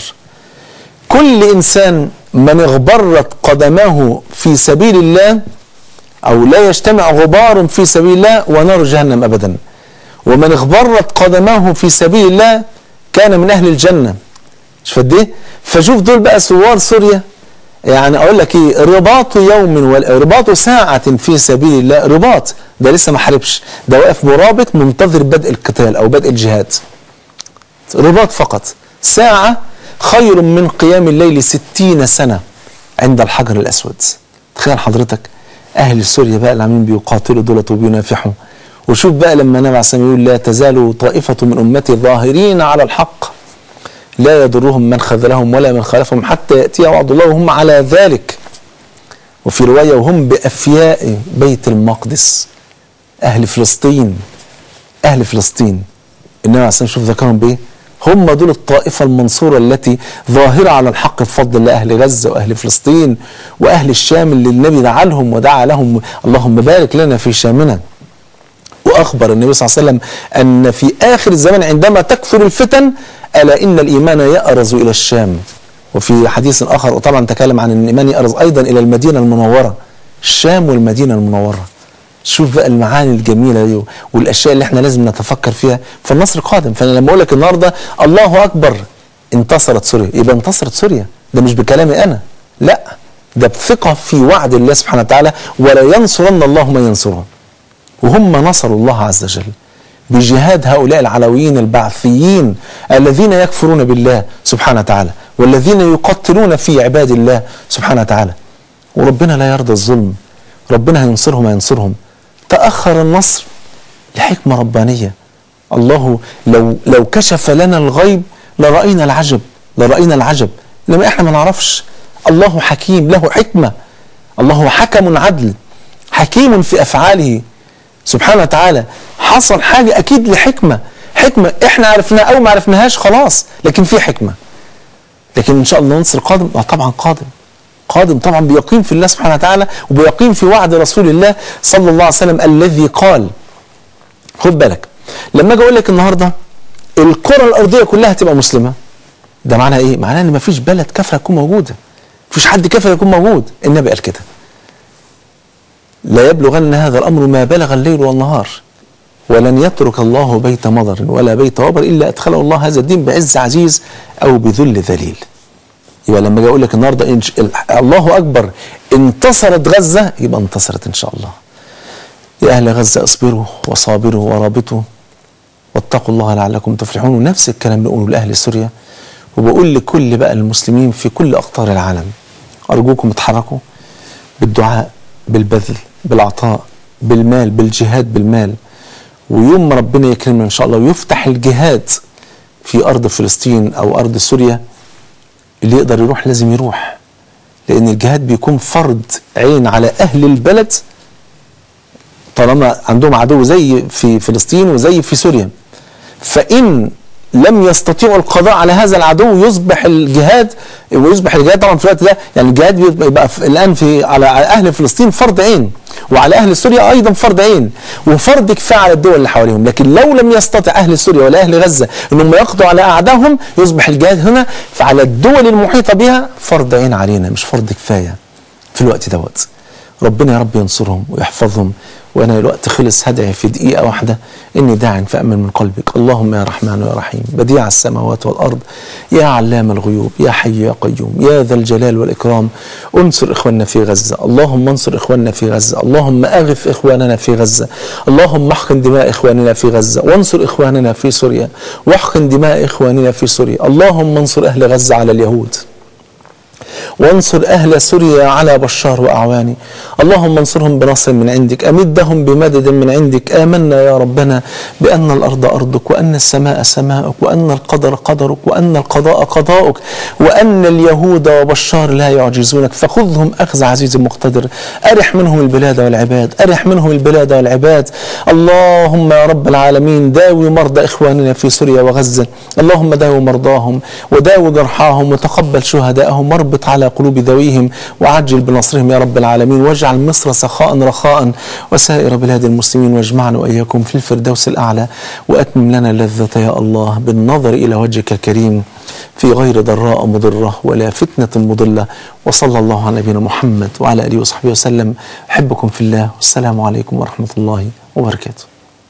كل انسان من اغبرت قدماه في سبيل الله او لا يجتمع غبار في سبيل الله ونار جهنم ابدا ومن اغبرت قدماه في سبيل الله كان من اهل الجنه مش قد ايه فشوف دول بقى ثوار سوريا يعني اقول لك ايه رباط يوم ولا رباط ساعة في سبيل الله رباط ده لسه ما حاربش ده واقف مرابط منتظر بدء القتال او بدء الجهاد رباط فقط ساعة خير من قيام الليل ستين سنة عند الحجر الأسود تخيل حضرتك أهل سوريا بقى اللي عاملين بيقاتلوا دولت وبينافحوا وشوف بقى لما النبي عليه الصلاة والسلام يقول لا تزال طائفة من أمتي ظاهرين على الحق لا يضرهم من خذلهم ولا من خالفهم حتى يأتي وعد الله وهم على ذلك وفي رواية وهم بأفياء بيت المقدس أهل فلسطين أهل فلسطين النبي عليه الصلاة والسلام شوف ذكرهم بإيه هم دول الطائفة المنصورة التي ظاهرة على الحق بفضل الله أهل غزة وأهل فلسطين وأهل الشام اللي النبي دعا لهم ودعا لهم اللهم بارك لنا في شامنا وأخبر النبي صلى الله عليه وسلم أن في آخر الزمان عندما تكثر الفتن ألا إن الإيمان يأرز إلى الشام وفي حديث آخر طبعا تكلم عن أن الإيمان يأرز أيضا إلى المدينة المنورة الشام والمدينة المنورة شوف بقى المعاني الجميلة دي والأشياء اللي احنا لازم نتفكر فيها فالنصر قادم فأنا لما أقول لك النهاردة الله أكبر انتصرت سوريا يبقى انتصرت سوريا ده مش بكلامي أنا لا ده بثقة في وعد الله سبحانه وتعالى ولا ينصرن الله من ينصره وهم نصروا الله عز وجل بجهاد هؤلاء العلويين البعثيين الذين يكفرون بالله سبحانه وتعالى والذين يقتلون في عباد الله سبحانه وتعالى وربنا لا يرضى الظلم ربنا هينصرهم هينصرهم تأخر النصر لحكمة ربانية الله لو لو كشف لنا الغيب لرأينا العجب لرأينا العجب لما احنا ما نعرفش الله حكيم له حكمة الله حكم عدل حكيم في أفعاله سبحانه وتعالى حصل حاجة أكيد لحكمة حكمة إحنا عرفناها أو ما عرفناهاش خلاص لكن في حكمة لكن إن شاء الله نصر قادم آه طبعا قادم قادم طبعا بيقين في الله سبحانه وتعالى وبيقين في وعد رسول الله صلى الله عليه وسلم الذي قال خد بالك لما اجي اقول لك النهارده الكره الارضيه كلها تبقى مسلمه ده معناها ايه؟ معناها ان مفيش بلد كافره تكون موجوده مفيش حد كافر يكون موجود النبي قال كده لا يبلغن هذا الامر ما بلغ الليل والنهار ولن يترك الله بيت مضر ولا بيت وبر الا ادخله الله هذا الدين بعز عزيز او بذل ذليل يبقى لما اجي اقول لك النهارده إن ش... الله اكبر انتصرت غزه يبقى انتصرت ان شاء الله يا اهل غزه اصبروا وصابروا ورابطوا واتقوا الله لعلكم تفلحون ونفس الكلام نقوله لاهل سوريا وبقول لكل بقى المسلمين في كل اقطار العالم ارجوكم اتحركوا بالدعاء بالبذل بالعطاء بالمال بالجهاد بالمال ويوم ما ربنا يكرمنا ان شاء الله ويفتح الجهاد في ارض فلسطين او ارض سوريا اللي يقدر يروح لازم يروح لان الجهاد بيكون فرض عين على اهل البلد طالما عندهم عدو زي في فلسطين وزي في سوريا فان لم يستطيعوا القضاء على هذا العدو يصبح الجهاد ويصبح الجهاد طبعا في الوقت ده يعني الجهاد يبقى في الان في على على اهل فلسطين فرض عين وعلى اهل سوريا ايضا فرض عين وفرض كفايه على الدول اللي حواليهم لكن لو لم يستطع اهل سوريا ولا اهل غزه انهم يقضوا على اعدائهم يصبح الجهاد هنا فعلى الدول المحيطه بها فرض عين علينا مش فرض كفايه في الوقت دوت ربنا يا رب ينصرهم ويحفظهم وانا الوقت خلص هدعي في دقيقه واحده اني داع فامن من قلبك اللهم يا رحمن يا رحيم بديع السماوات والارض يا علام الغيوب يا حي يا قيوم يا ذا الجلال والاكرام انصر اخواننا في غزه اللهم انصر اخواننا في غزه اللهم اغث اخواننا في غزه اللهم احقن دماء اخواننا في غزه وانصر اخواننا في سوريا واحقن دماء اخواننا في سوريا اللهم انصر اهل غزه على اليهود وانصر أهل سوريا على بشار وأعوانه اللهم انصرهم بنصر من عندك أمدهم بمدد من عندك آمنا يا ربنا بأن الأرض أرضك وأن السماء سماءك وأن القدر قدرك وأن القضاء قضاؤك وأن اليهود وبشار لا يعجزونك فخذهم أخذ عزيز مقتدر أرح منهم البلاد والعباد أرح منهم البلاد والعباد اللهم يا رب العالمين داوي مرضى إخواننا في سوريا وغزة اللهم داوي مرضاهم وداوي جرحاهم وتقبل شهداءهم واربط على قلوب ذويهم وعجل بنصرهم يا رب العالمين واجعل مصر سخاء رخاء وسائر بلاد المسلمين واجمعنا وإياكم في الفردوس الأعلى وأتمم لنا اللذة يا الله بالنظر إلى وجهك الكريم في غير ضراء مضرة ولا فتنة مضلة وصلى الله على نبينا محمد وعلى آله وصحبه وسلم أحبكم في الله والسلام عليكم ورحمة الله وبركاته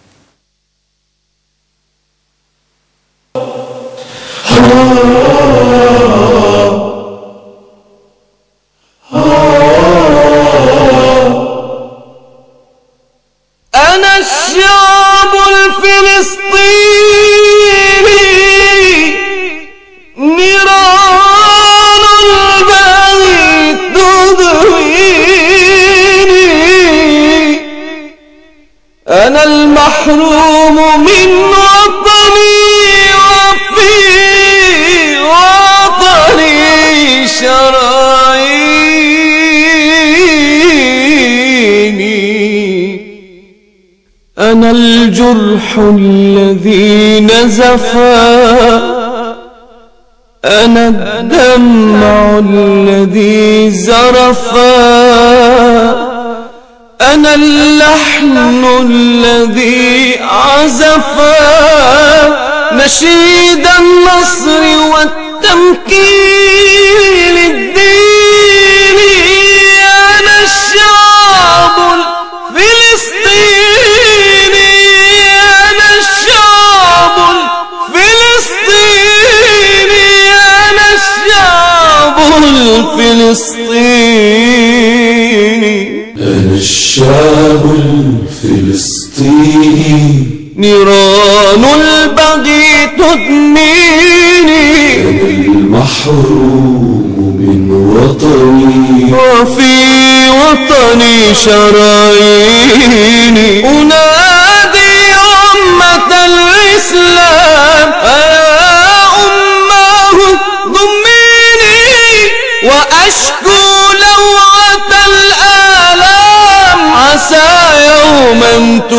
أنا الشعب الفلسطيني نيران البغي تدويني أنا المحروم من وطني وفي وطني شراييني أنا الجرح الذي نزفا أنا الدمع الذي زرفا أنا اللحن الذي عزفا نشيد النصر والتمكين الديني أنا الشعب الفلسطيني أنا الشعب الفلسطيني أنا الشعب الفلسطيني أنا الشعب الفلسطيني نيران البغي تدميني المحروم من وطني وفي وطني شراييني أنادي أمة الإسلام يا أمه ضميني وأشكو لوعة الآلام عسى يوما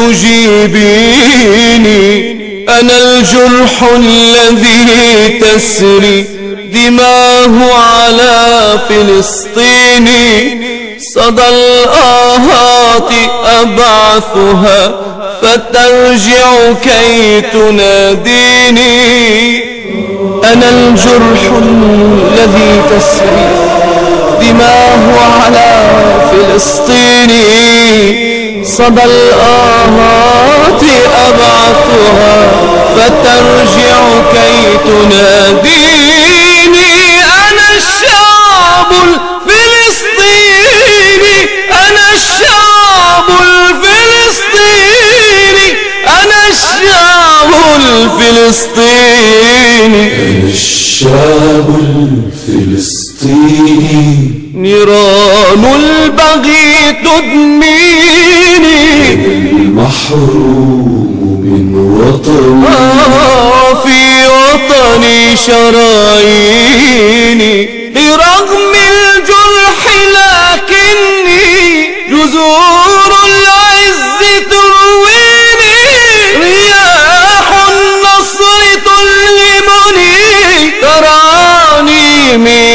تجيبيني أنا الجرح الذي تسري دماه على فلسطيني صدى الآهات أبعثها فترجع كي تناديني أنا الجرح الذي تسري دماه على فلسطين صدى الآهات أبعثها فترجع كي تناديني أنا الشعب الفلسطيني أنا الشعب الفلسطيني أنا الشعب الفلسطيني أنا الشعب الفلسطيني نيران البغي تدميني المحروم من وطني آه في وطني شراييني برغم الجرح لكني جذور العز ترويني رياح النصر تلهمني ترانيمي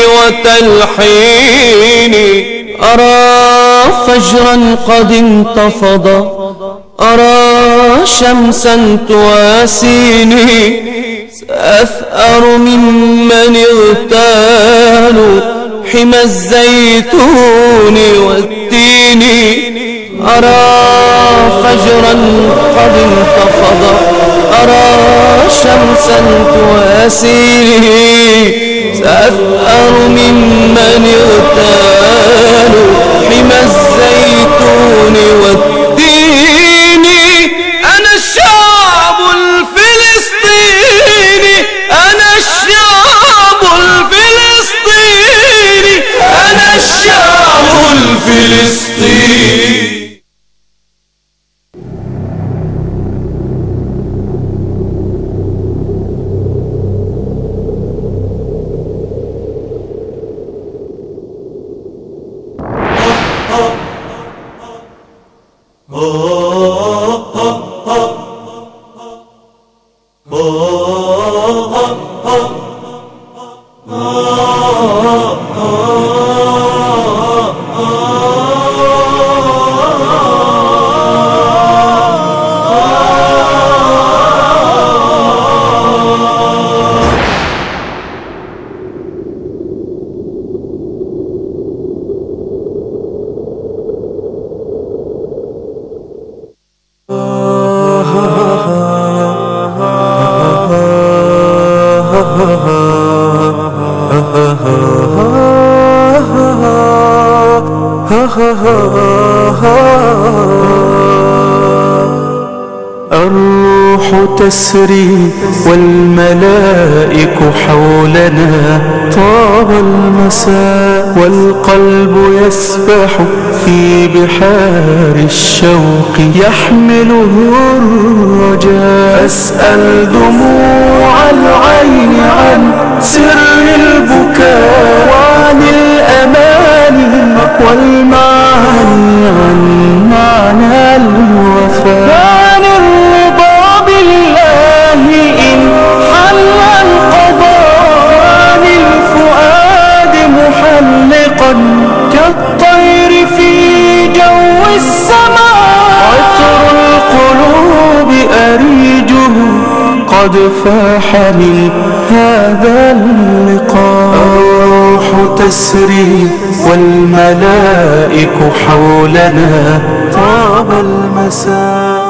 وتلحيني أرى فجرا قد انتفض أرى شمسا تواسيني سأثأر ممن اغتالوا حمى الزيتون والتين أرى فجرا قد انتفض أرى شمسا تواسيني سأثأر ممن اغتالوا حمى الزيتون والتين أنا الشعب الفلسطيني أنا الشعب الفلسطيني أنا الشعب الفلسطيني الروح تسري والملائك حولنا طاب المساء والقلب يسبح في بحار الشوق يحمله الرجاء أسأل دموع العين عن سر البكاء وعن الأمان والمعاني عن معنى الوفاء عن الرضا بالله إن حل القضاء عن الفؤاد محلقا كالطير في جو السماء عطر القلوب أريجه قد فاح من هذا اللقاء الروح تسري والملائك حولنا طاب المساء